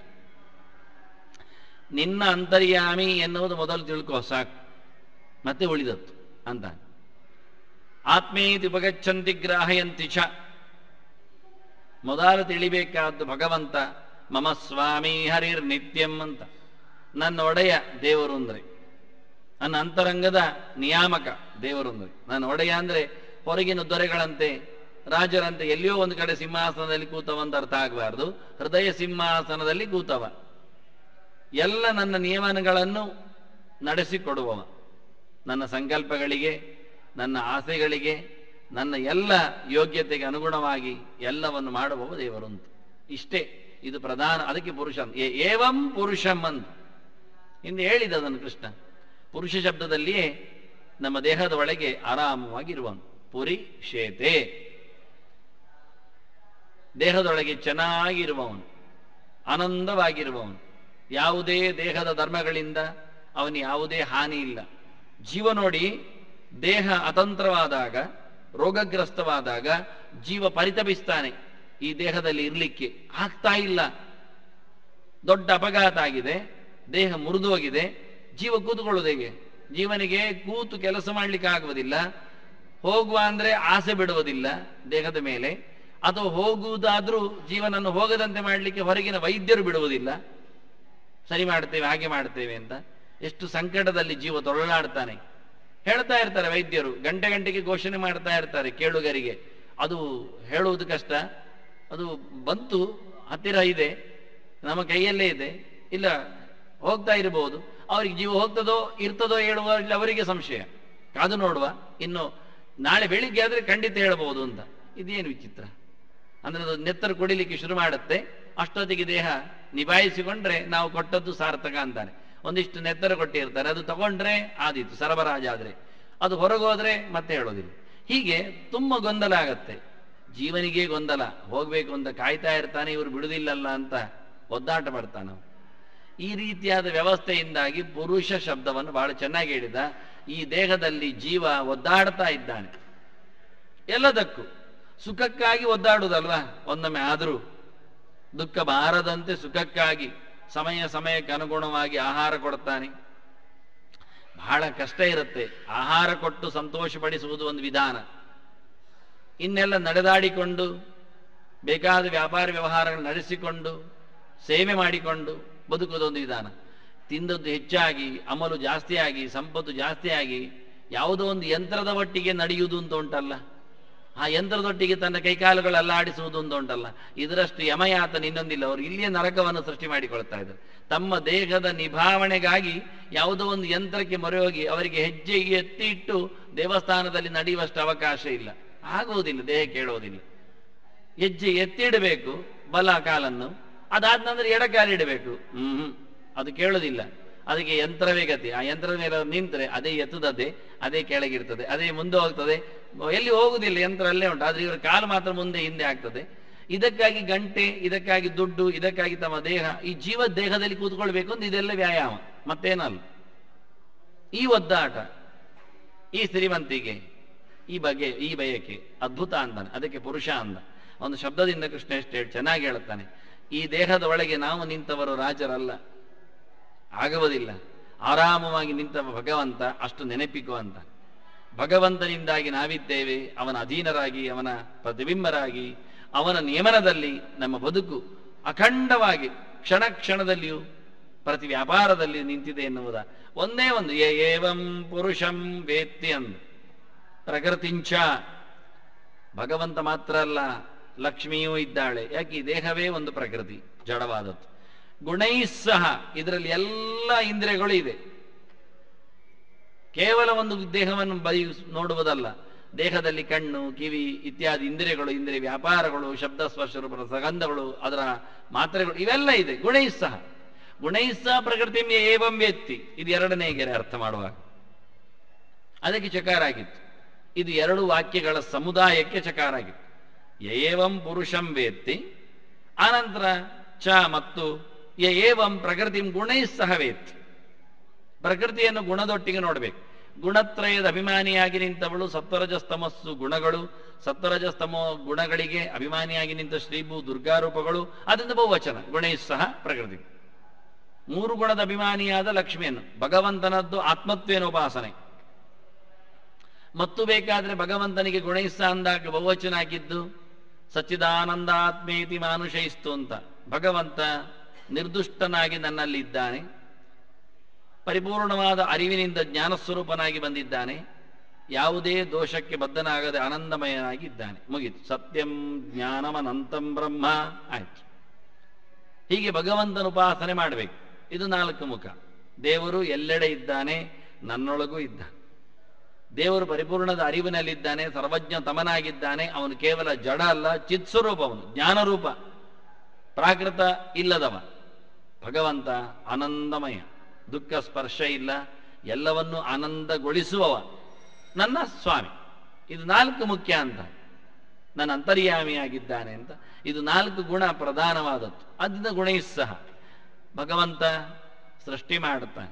ನಿನ್ನ ಅಂತರ್ಯಾಮಿ ಎನ್ನುವುದು ಮೊದಲು ತಿಳ್ಕೋ ಸಾಕು ಮತ್ತೆ ಉಳಿದತ್ತು ಅಂತ ಆತ್ಮೇತಿ ಉಪಗಚ್ಚಂತಿ ಗ್ರಾಹಯಂತಿ ಚ ಮೊದಲು ತಿಳಿಬೇಕಾದ್ದು ಭಗವಂತ ಮಮ ಸ್ವಾಮಿ ಹರಿರ್ ನಿತ್ಯಂ ಅಂತ ನನ್ನ ಒಡೆಯ ದೇವರು ಅಂದ್ರೆ ನನ್ನ ಅಂತರಂಗದ ನಿಯಾಮಕ ದೇವರು ಅಂದ್ರೆ ನನ್ನ ಒಡೆಯ ಅಂದ್ರೆ ಹೊರಗಿನ ದೊರೆಗಳಂತೆ ರಾಜರಂತೆ ಎಲ್ಲಿಯೋ ಒಂದು ಕಡೆ ಸಿಂಹಾಸನದಲ್ಲಿ ಕೂತವ ಅಂತ ಅರ್ಥ ಆಗಬಾರ್ದು ಹೃದಯ ಸಿಂಹಾಸನದಲ್ಲಿ ಕೂತವ ಎಲ್ಲ ನನ್ನ ನಿಯಮನಗಳನ್ನು ನಡೆಸಿಕೊಡುವವ ನನ್ನ ಸಂಕಲ್ಪಗಳಿಗೆ ನನ್ನ ಆಸೆಗಳಿಗೆ ನನ್ನ ಎಲ್ಲ ಯೋಗ್ಯತೆಗೆ ಅನುಗುಣವಾಗಿ ಎಲ್ಲವನ್ನು ಮಾಡುವವ ದೇವರು ಅಂತ ಇಷ್ಟೇ ಇದು ಪ್ರಧಾನ ಅದಕ್ಕೆ ಪುರುಷ ಅಂತ. ಏ- ಏವಂ ಪುರುಷಂ ಅಂತ ಹಿಂದೆ ಹೇಳಿದ ಅದನ್ನು ಕೃಷ್ಣ ಪುರುಷ ಶಬ್ದದಲ್ಲಿಯೇ ನಮ್ಮ ದೇಹದ ಒಳಗೆ ಆರಾಮವಾಗಿರುವನು ಪುರಿ ಶೇತೆ ದೇಹದೊಳಗೆ ಚೆನ್ನಾಗಿರುವವನು ಆನಂದವಾಗಿರುವವನು ಯಾವುದೇ ದೇಹದ ಧರ್ಮಗಳಿಂದ ಅವನು ಯಾವುದೇ ಹಾನಿ ಇಲ್ಲ ಜೀವ ನೋಡಿ ದೇಹ ಅತಂತ್ರವಾದಾಗ ರೋಗಗ್ರಸ್ತವಾದಾಗ ಜೀವ ಪರಿತಪಿಸ್ತಾನೆ ಈ ದೇಹದಲ್ಲಿ ಇರ್ಲಿಕ್ಕೆ ಆಗ್ತಾ ಇಲ್ಲ ದೊಡ್ಡ ಅಪಘಾತ ಆಗಿದೆ ದೇಹ ಮುರಿದೋಗಿದೆ ಜೀವ ಕೂತ್ಕೊಳ್ಳೋದು ಹೇಗೆ ಜೀವನಿಗೆ ಕೂತು ಕೆಲಸ ಮಾಡ್ಲಿಕ್ಕೆ ಆಗುವುದಿಲ್ಲ ಹೋಗುವ ಅಂದ್ರೆ ಆಸೆ ಬಿಡುವುದಿಲ್ಲ ದೇಹದ ಮೇಲೆ ಅಥವಾ ಹೋಗುವುದಾದ್ರೂ ಜೀವನನ್ನು ಹೋಗದಂತೆ ಮಾಡಲಿಕ್ಕೆ ಹೊರಗಿನ ವೈದ್ಯರು ಬಿಡುವುದಿಲ್ಲ ಸರಿ ಮಾಡ್ತೇವೆ ಹಾಗೆ ಮಾಡ್ತೇವೆ ಅಂತ ಎಷ್ಟು ಸಂಕಟದಲ್ಲಿ ಜೀವ ತೊಳಲಾಡ್ತಾನೆ ಹೇಳ್ತಾ ಇರ್ತಾರೆ ವೈದ್ಯರು ಗಂಟೆ ಗಂಟೆಗೆ ಘೋಷಣೆ ಮಾಡ್ತಾ ಇರ್ತಾರೆ ಕೇಳುಗರಿಗೆ ಅದು ಹೇಳುವುದು ಕಷ್ಟ ಅದು ಬಂತು ಹತ್ತಿರ ಇದೆ ನಮ್ಮ ಕೈಯಲ್ಲೇ ಇದೆ ಇಲ್ಲ ಹೋಗ್ತಾ ಇರಬಹುದು ಅವ್ರಿಗೆ ಜೀವ ಹೋಗ್ತದೋ ಇರ್ತದೋ ಹೇಳುವ ಇಲ್ಲ ಅವರಿಗೆ ಸಂಶಯ ಕಾದು ನೋಡುವ ಇನ್ನು ನಾಳೆ ಬೆಳಿಗ್ಗೆ ಆದ್ರೆ ಖಂಡಿತ ಹೇಳಬಹುದು ಅಂತ ಇದೇನು ವಿಚಿತ್ರ ಅಂದ್ರೆ ಅದು ನೆತ್ತರು ಕುಡಿಲಿಕ್ಕೆ ಶುರು ಮಾಡುತ್ತೆ ಅಷ್ಟೊತ್ತಿಗೆ ದೇಹ ನಿಭಾಯಿಸಿಕೊಂಡ್ರೆ ನಾವು ಕೊಟ್ಟದ್ದು ಸಾರ್ಥಕ ಅಂತಾನೆ ಒಂದಿಷ್ಟು ನೆತ್ತರ ಕೊಟ್ಟಿರ್ತಾರೆ ಅದು ತಗೊಂಡ್ರೆ ಆದೀತು ಸರಬರಾಜು ಆದ್ರೆ ಅದು ಹೊರಗೋದ್ರೆ ಮತ್ತೆ ಹೇಳೋದಿಲ್ಲ ಹೀಗೆ ತುಂಬಾ ಗೊಂದಲ ಆಗತ್ತೆ ಜೀವನಿಗೆ ಗೊಂದಲ ಹೋಗ್ಬೇಕು ಅಂತ ಕಾಯ್ತಾ ಇರ್ತಾನೆ ಇವರು ಬಿಡುದಿಲ್ಲಲ್ಲ ಅಂತ ಒದ್ದಾಟ ಪಡ್ತಾನ ಈ ರೀತಿಯಾದ ವ್ಯವಸ್ಥೆಯಿಂದಾಗಿ ಪುರುಷ ಶಬ್ದವನ್ನು ಬಹಳ ಚೆನ್ನಾಗಿ ಹೇಳಿದ ಈ ದೇಹದಲ್ಲಿ ಜೀವ ಒದ್ದಾಡ್ತಾ ಇದ್ದಾನೆ ಎಲ್ಲದಕ್ಕೂ ಸುಖಕ್ಕಾಗಿ ಒದ್ದಾಡುವುದಲ್ವಾ ಒಂದೊಮ್ಮೆ ಆದರೂ ದುಃಖ ಬಾರದಂತೆ ಸುಖಕ್ಕಾಗಿ ಸಮಯ ಸಮಯಕ್ಕೆ ಅನುಗುಣವಾಗಿ ಆಹಾರ ಕೊಡ್ತಾನೆ ಬಹಳ ಕಷ್ಟ ಇರುತ್ತೆ ಆಹಾರ ಕೊಟ್ಟು ಸಂತೋಷಪಡಿಸುವುದು ಒಂದು ವಿಧಾನ ಇನ್ನೆಲ್ಲ ನಡೆದಾಡಿಕೊಂಡು ಬೇಕಾದ ವ್ಯಾಪಾರ ವ್ಯವಹಾರಗಳು ನಡೆಸಿಕೊಂಡು ಸೇವೆ ಮಾಡಿಕೊಂಡು ಬದುಕುವುದೊಂದು ವಿಧಾನ ತಿಂದದ್ದು ಹೆಚ್ಚಾಗಿ ಅಮಲು ಜಾಸ್ತಿಯಾಗಿ ಸಂಪತ್ತು ಜಾಸ್ತಿಯಾಗಿ ಯಾವುದೋ ಒಂದು ಯಂತ್ರದ ಒಟ್ಟಿಗೆ ನಡೆಯುವುದು ಅಂತ ಉಂಟಲ್ಲ ಆ ಯಂತ್ರದೊಟ್ಟಿಗೆ ತನ್ನ ಕೈಕಾಲುಗಳೆಲ್ಲ ಆಡಿಸುವುದು ಅಂತ ಉಂಟಲ್ಲ ಇದರಷ್ಟು ಯಮಯಾತನ ಇನ್ನೊಂದಿಲ್ಲ ಅವರು ಇಲ್ಲಿಯೇ ನರಕವನ್ನು ಸೃಷ್ಟಿ ಮಾಡಿಕೊಳ್ತಾ ಇದ್ದಾರೆ ತಮ್ಮ ದೇಹದ ನಿಭಾವಣೆಗಾಗಿ ಯಾವುದೋ ಒಂದು ಯಂತ್ರಕ್ಕೆ ಮೊರೆ ಹೋಗಿ ಅವರಿಗೆ ಹೆಜ್ಜೆ ಎತ್ತಿ ಇಟ್ಟು ದೇವಸ್ಥಾನದಲ್ಲಿ ನಡೆಯುವಷ್ಟು ಅವಕಾಶ ಇಲ್ಲ ಆಗುವುದಿಲ್ಲ ದೇಹ ಕೇಳುವುದಿಲ್ಲ ಹೆಜ್ಜೆ ಎತ್ತಿಡಬೇಕು ಬಲ ಕಾಲನ್ನು ಅದಾದ ನಂತರ ಎಡಕಾಲಿಡಬೇಕು ಹ್ಮ್ ಅದು ಕೇಳೋದಿಲ್ಲ ಅದಕ್ಕೆ ಯಂತ್ರವೇ ಗತಿ ಆ ಯಂತ್ರದ ಮೇಲೆ ಅದು ನಿಂತರೆ ಅದೇ ಎತ್ತದದೆ ಅದೇ ಕೆಳಗಿರ್ತದೆ ಅದೇ ಮುಂದೆ ಹೋಗ್ತದೆ ಎಲ್ಲಿ ಹೋಗುದಿಲ್ಲ ಯಂತ್ರ ಅಲ್ಲೇ ಉಂಟು ಆದ್ರೆ ಇವರ ಕಾಲು ಮಾತ್ರ ಮುಂದೆ ಹಿಂದೆ ಆಗ್ತದೆ ಇದಕ್ಕಾಗಿ ಗಂಟೆ ಇದಕ್ಕಾಗಿ ದುಡ್ಡು ಇದಕ್ಕಾಗಿ ತಮ್ಮ ದೇಹ ಈ ಜೀವ ದೇಹದಲ್ಲಿ ಕೂತ್ಕೊಳ್ಬೇಕು ಅಂತ ಇದೆಲ್ಲ ವ್ಯಾಯಾಮ ಮತ್ತೇನಲ್ಲ ಈ ಒದ್ದಾಟ ಈ ಶ್ರೀಮಂತಿಗೆ ಈ ಬಗೆ ಈ ಬಯಕೆ ಅದ್ಭುತ ಅಂದಾನೆ ಅದಕ್ಕೆ ಪುರುಷ ಅಂದ ಒಂದು ಶಬ್ದದಿಂದ ಕೃಷ್ಣ ಎಷ್ಟು ಹೇಳಿ ಚೆನ್ನಾಗಿ ಹೇಳುತ್ತಾನೆ ಈ ದೇಹದ ಒಳಗೆ ನಾವು ನಿಂತವರು ರಾಜರಲ್ಲ ಆಗುವುದಿಲ್ಲ ಆರಾಮವಾಗಿ ನಿಂತ ಭಗವಂತ ಅಷ್ಟು ನೆನಪಿಕುವಂತ ಭಗವಂತನಿಂದಾಗಿ ನಾವಿದ್ದೇವೆ ಅವನ ಅಧೀನರಾಗಿ ಅವನ ಪ್ರತಿಬಿಂಬರಾಗಿ ಅವನ ನಿಯಮನದಲ್ಲಿ ನಮ್ಮ ಬದುಕು ಅಖಂಡವಾಗಿ ಕ್ಷಣ ಕ್ಷಣದಲ್ಲಿಯೂ ಪ್ರತಿ ವ್ಯಾಪಾರದಲ್ಲಿ ನಿಂತಿದೆ ಎನ್ನುವುದ ಒಂದೇ ಒಂದು ಏ ಏವಂ ಪುರುಷಂ ವೇತ್ತಿ ಅಂದು ಪ್ರಕೃತಿಂಚ ಭಗವಂತ ಮಾತ್ರ ಅಲ್ಲ ಲಕ್ಷ್ಮಿಯೂ ಇದ್ದಾಳೆ ಯಾಕೆ ಈ ದೇಹವೇ ಒಂದು ಪ್ರಕೃತಿ ಜಡವಾದದ್ದು ಗುಣೈ ಸಹ ಇದರಲ್ಲಿ ಎಲ್ಲ ಇಂದ್ರಿಯಗಳು ಇದೆ ಕೇವಲ ಒಂದು ದೇಹವನ್ನು ಬೈ ನೋಡುವುದಲ್ಲ ದೇಹದಲ್ಲಿ ಕಣ್ಣು ಕಿವಿ ಇತ್ಯಾದಿ ಇಂದ್ರಿಯಗಳು ಇಂದ್ರಿಯ ವ್ಯಾಪಾರಗಳು ಶಬ್ದ ಸ್ಪರ್ಶ ರೂಪದ ಸಗಂಧಗಳು ಅದರ ಮಾತ್ರೆಗಳು ಇವೆಲ್ಲ ಇದೆ ಗುಣೈ ಸಹ ಗುಣೈ ಸಹ ಪ್ರಕೃತಿ ಏವಂ ವ್ಯಕ್ತಿ ಇದು ಎರಡನೇ ಗೆರೆ ಅರ್ಥ ಮಾಡುವಾಗ ಅದಕ್ಕೆ ಚಕಾರ ಆಗಿತ್ತು ಇದು ಎರಡು ವಾಕ್ಯಗಳ ಸಮುದಾಯಕ್ಕೆ ಚಕಾರ ಆಗಿತ್ತು ಏವಂ ಪುರುಷಂ ವೇತ್ತಿ ಆನಂತರ ಚ ಮತ್ತು ಯ ಏವಂ ಪ್ರಕೃತಿ ಗುಣೈ ಸಹ ವೇತ್ತಿ ಪ್ರಕೃತಿಯನ್ನು ಗುಣದೊಟ್ಟಿಗೆ ನೋಡಬೇಕು ಗುಣತ್ರಯದ ಅಭಿಮಾನಿಯಾಗಿ ನಿಂತವಳು ಸತ್ವರಜಸ್ತಮಸ್ಸು ಗುಣಗಳು ಸತ್ವರಜಸ್ತಮೋ ಗುಣಗಳಿಗೆ ಅಭಿಮಾನಿಯಾಗಿ ನಿಂತ ಶ್ರೀಭೂ ದುರ್ಗಾರೂಪಗಳು ಅದರಿಂದ ಬಹುವಚನ ಗುಣೈ ಸಹ ಪ್ರಕೃತಿ ಮೂರು ಗುಣದ ಅಭಿಮಾನಿಯಾದ ಲಕ್ಷ್ಮಿಯನ್ನು ಭಗವಂತನದ್ದು ಆತ್ಮತ್ವೇನ ಉಪಾಸನೆ ಮತ್ತು ಬೇಕಾದ್ರೆ ಭಗವಂತನಿಗೆ ಗುಣೈಸ ಅಂದಾಗ ಬಹುವಚನ ಹಾಕಿದ್ದು ಸಚ್ಚಿದಾನಂದಾತ್ಮೇತಿ ಮಾನುಷಯಿಸ್ತು ಅಂತ ಭಗವಂತ ನಿರ್ದುಷ್ಟನಾಗಿ ನನ್ನಲ್ಲಿ ಇದ್ದಾನೆ ಪರಿಪೂರ್ಣವಾದ ಅರಿವಿನಿಂದ ಜ್ಞಾನಸ್ವರೂಪನಾಗಿ ಬಂದಿದ್ದಾನೆ ಯಾವುದೇ ದೋಷಕ್ಕೆ ಬದ್ಧನಾಗದೆ ಆನಂದಮಯನಾಗಿ ಇದ್ದಾನೆ ಮುಗೀತು ಸತ್ಯಂ ಜ್ಞಾನಮನಂತಂ ಬ್ರಹ್ಮ ಆಯ್ತು ಹೀಗೆ ಭಗವಂತನ ಉಪಾಸನೆ ಮಾಡಬೇಕು ಇದು ನಾಲ್ಕು ಮುಖ ದೇವರು ಎಲ್ಲೆಡೆ ಇದ್ದಾನೆ ನನ್ನೊಳಗೂ ಇದ್ದಾನೆ ದೇವರು ಪರಿಪೂರ್ಣದ ಅರಿವಿನಲ್ಲಿದ್ದಾನೆ ಸರ್ವಜ್ಞ ತಮನಾಗಿದ್ದಾನೆ ಅವನು ಕೇವಲ ಜಡ ಅಲ್ಲ ಚಿತ್ಸ್ವರೂಪ ಅವನು ಜ್ಞಾನರೂಪ ಪ್ರಾಕೃತ ಇಲ್ಲದವ ಭಗವಂತ ಆನಂದಮಯ ದುಃಖ ಸ್ಪರ್ಶ ಇಲ್ಲ ಎಲ್ಲವನ್ನೂ ಆನಂದಗೊಳಿಸುವವ ನನ್ನ ಸ್ವಾಮಿ ಇದು ನಾಲ್ಕು ಮುಖ್ಯ ಅಂತ ನನ್ನ ಅಂತರ್ಯಾಮಿಯಾಗಿದ್ದಾನೆ ಅಂತ ಇದು ನಾಲ್ಕು ಗುಣ ಪ್ರಧಾನವಾದದ್ದು ಅದರಿಂದ ಗುಣೈಸ್ಸಹ ಭಗವಂತ ಸೃಷ್ಟಿ ಮಾಡುತ್ತಾನೆ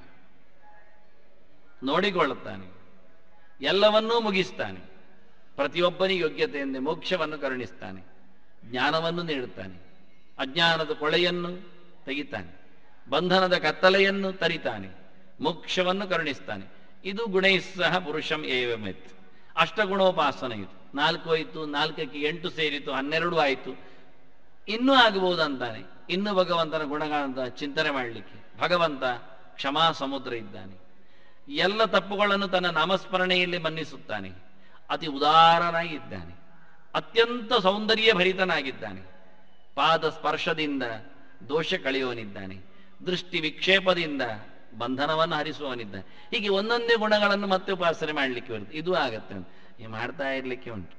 ನೋಡಿಕೊಳ್ಳುತ್ತಾನೆ ಎಲ್ಲವನ್ನೂ ಮುಗಿಸ್ತಾನೆ ಪ್ರತಿಯೊಬ್ಬನಿಗೆ ಯೋಗ್ಯತೆಯಿಂದ ಮೋಕ್ಷವನ್ನು ಕರುಣಿಸ್ತಾನೆ ಜ್ಞಾನವನ್ನು ನೀಡುತ್ತಾನೆ ಅಜ್ಞಾನದ ಕೊಳೆಯನ್ನು ತೆಗಿತಾನೆ ಬಂಧನದ ಕತ್ತಲೆಯನ್ನು ತರಿತಾನೆ ಮೋಕ್ಷವನ್ನು ಕರುಣಿಸ್ತಾನೆ ಇದು ಗುಣೈಸ್ಸಹ ಪುರುಷಂ ಏವಮೆತ್ ಅಷ್ಟಗುಣೋಪಾಸನ ಇದು ನಾಲ್ಕು ಆಯಿತು ನಾಲ್ಕಕ್ಕೆ ಎಂಟು ಸೇರಿತು ಹನ್ನೆರಡು ಆಯಿತು ಇನ್ನೂ ಆಗಬಹುದು ಅಂತಾನೆ ಇನ್ನು ಭಗವಂತನ ಗುಣಗಳಂತ ಚಿಂತನೆ ಮಾಡಲಿಕ್ಕೆ ಭಗವಂತ ಕ್ಷಮಾ ಸಮುದ್ರ ಇದ್ದಾನೆ ಎಲ್ಲ ತಪ್ಪುಗಳನ್ನು ತನ್ನ ನಾಮಸ್ಮರಣೆಯಲ್ಲಿ ಮನ್ನಿಸುತ್ತಾನೆ ಅತಿ ಉದಾರನಾಗಿ ಇದ್ದಾನೆ ಅತ್ಯಂತ ಸೌಂದರ್ಯ ಭರಿತನಾಗಿದ್ದಾನೆ ಪಾದ ಸ್ಪರ್ಶದಿಂದ ದೋಷ ಕಳೆಯುವನಿದ್ದಾನೆ ದೃಷ್ಟಿ ವಿಕ್ಷೇಪದಿಂದ ಬಂಧನವನ್ನು ಹರಿಸುವವನಿದ್ದಾನೆ ಹೀಗೆ ಒಂದೊಂದೇ ಗುಣಗಳನ್ನು ಮತ್ತೆ ಉಪಾಸನೆ ಮಾಡಲಿಕ್ಕೆ ಬರುತ್ತೆ ಇದು ಆಗತ್ತೆ ಈ ಮಾಡ್ತಾ ಇರ್ಲಿಕ್ಕೆ ಉಂಟು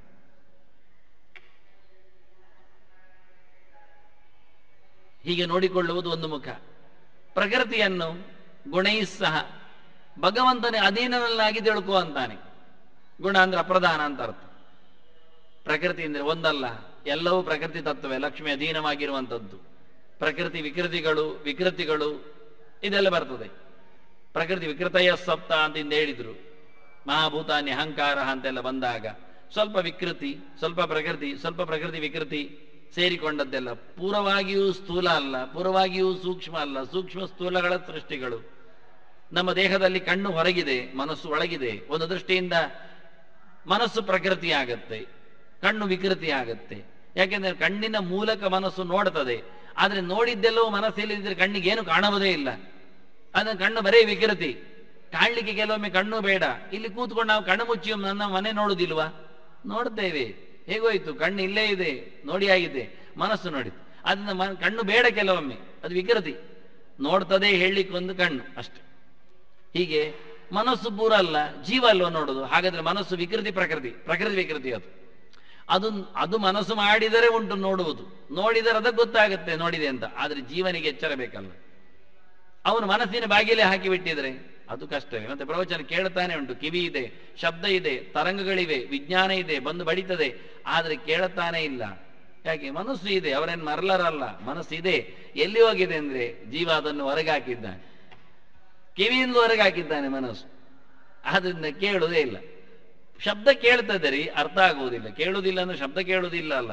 ಹೀಗೆ ನೋಡಿಕೊಳ್ಳುವುದು ಒಂದು ಮುಖ ಪ್ರಕೃತಿಯನ್ನು ಗುಣೈಸ್ಸಹ ಭಗವಂತನೇ ಅಧೀನನಲ್ಲಾಗಿ ತಿಳ್ಕೋ ಅಂತಾನೆ ಗುಣ ಅಂದ್ರೆ ಅಪ್ರಧಾನ ಅಂತ ಅರ್ಥ ಪ್ರಕೃತಿ ಅಂದ್ರೆ ಒಂದಲ್ಲ ಎಲ್ಲವೂ ಪ್ರಕೃತಿ ತತ್ವವೇ ಲಕ್ಷ್ಮಿ ಅಧೀನವಾಗಿರುವಂಥದ್ದು ಪ್ರಕೃತಿ ವಿಕೃತಿಗಳು ವಿಕೃತಿಗಳು ಇದೆಲ್ಲ ಬರ್ತದೆ ಪ್ರಕೃತಿ ವಿಕೃತಯ ಸಪ್ತ ಅಂತ ಇಂದ ಹೇಳಿದ್ರು ಮಹಾಭೂತಾನ್ಯ ಅಹಂಕಾರ ಅಂತೆಲ್ಲ ಬಂದಾಗ ಸ್ವಲ್ಪ ವಿಕೃತಿ ಸ್ವಲ್ಪ ಪ್ರಕೃತಿ ಸ್ವಲ್ಪ ಪ್ರಕೃತಿ ವಿಕೃತಿ ಸೇರಿಕೊಂಡದ್ದೆಲ್ಲ ಪೂರ್ವವಾಗಿಯೂ ಸ್ಥೂಲ ಅಲ್ಲ ಪೂರ್ವವಾಗಿಯೂ ಸೂಕ್ಷ್ಮ ಅಲ್ಲ ಸೂಕ್ಷ್ಮ ಸ್ಥೂಲಗಳ ಸೃಷ್ಟಿಗಳು ನಮ್ಮ ದೇಹದಲ್ಲಿ ಕಣ್ಣು ಹೊರಗಿದೆ ಮನಸ್ಸು ಒಳಗಿದೆ ಒಂದು ದೃಷ್ಟಿಯಿಂದ ಮನಸ್ಸು ಪ್ರಕೃತಿ ಆಗತ್ತೆ ಕಣ್ಣು ವಿಕೃತಿ ಆಗತ್ತೆ ಯಾಕೆಂದ್ರೆ ಕಣ್ಣಿನ ಮೂಲಕ ಮನಸ್ಸು ನೋಡ್ತದೆ ಆದ್ರೆ ನೋಡಿದ್ದೆಲ್ಲವೂ ಮನಸ್ಸಲ್ಲಿದ್ರೆ ಕಣ್ಣಿಗೆ ಏನು ಕಾಣುವುದೇ ಇಲ್ಲ ಅದನ್ನ ಕಣ್ಣು ಬರೇ ವಿಕೃತಿ ಕಾಣ್ಲಿಕ್ಕೆ ಕೆಲವೊಮ್ಮೆ ಕಣ್ಣು ಬೇಡ ಇಲ್ಲಿ ಕೂತ್ಕೊಂಡು ನಾವು ಕಣ್ಣು ಮುಚ್ಚಿ ನನ್ನ ಮನೆ ನೋಡುದಿಲ್ವಾ ನೋಡ್ತೇವೆ ಹೇಗೋಯ್ತು ಕಣ್ಣು ಇಲ್ಲೇ ಇದೆ ನೋಡಿ ಆಗಿದೆ ಮನಸ್ಸು ನೋಡಿತು ಅದನ್ನ ಮ- ಕಣ್ಣು ಬೇಡ ಕೆಲವೊಮ್ಮೆ ಅದು ವಿಕೃತಿ ನೋಡ್ತದೆ ಹೇಳಲಿಕ್ಕೆ ಒಂದು ಕಣ್ಣು ಅಷ್ಟೆ ಹೀಗೆ ಮನಸ್ಸು ಪೂರ ಅಲ್ಲ ಜೀವ ಅಲ್ವ ನೋಡುದು ಹಾಗಾದ್ರೆ ಮನಸ್ಸು ವಿಕೃತಿ ಪ್ರಕೃತಿ ಪ್ರಕೃತಿ ವಿಕೃತಿ ಅದು ಅದು ಅದು ಮನಸ್ಸು ಮಾಡಿದರೆ ಉಂಟು ನೋಡುವುದು ನೋಡಿದರೆ ಅದಕ್ಕೆ ಗೊತ್ತಾಗುತ್ತೆ ನೋಡಿದೆ ಅಂತ ಆದ್ರೆ ಜೀವನಿಗೆ ಎಚ್ಚರ ಬೇಕಲ್ಲ ಅವನು ಮನಸ್ಸಿನ ಬಾಗಿಲೆ ಹಾಕಿ ಬಿಟ್ಟಿದ್ರೆ ಅದು ಕಷ್ಟವೇ ಮತ್ತೆ ಪ್ರವಚನ ಕೇಳ್ತಾನೆ ಉಂಟು ಕಿವಿ ಇದೆ ಶಬ್ದ ಇದೆ ತರಂಗಗಳಿವೆ ವಿಜ್ಞಾನ ಇದೆ ಬಂದು ಬಡಿತದೆ ಆದ್ರೆ ಕೇಳುತ್ತಾನೆ ಇಲ್ಲ ಯಾಕೆ ಮನಸ್ಸು ಇದೆ ಅವರೇನು ಮರಲರಲ್ಲ ಮನಸ್ಸು ಇದೆ ಎಲ್ಲಿ ಹೋಗಿದೆ ಅಂದ್ರೆ ಜೀವ ಅದನ್ನು ಹೊರಗೆ ಹಾಕಿದ್ದಾನೆ ಕಿವಿಯಿಂದ ಹೊರಗೆ ಹಾಕಿದ್ದಾನೆ ಮನಸ್ಸು ಆದ್ರಿಂದ ಕೇಳುವುದೇ ಇಲ್ಲ ಶಬ್ದ ಕೇಳ್ತದೆ ರೀ ಅರ್ಥ ಆಗುವುದಿಲ್ಲ ಕೇಳುವುದಿಲ್ಲ ಅಂದ್ರೆ ಶಬ್ದ ಕೇಳುವುದಿಲ್ಲ ಅಲ್ಲ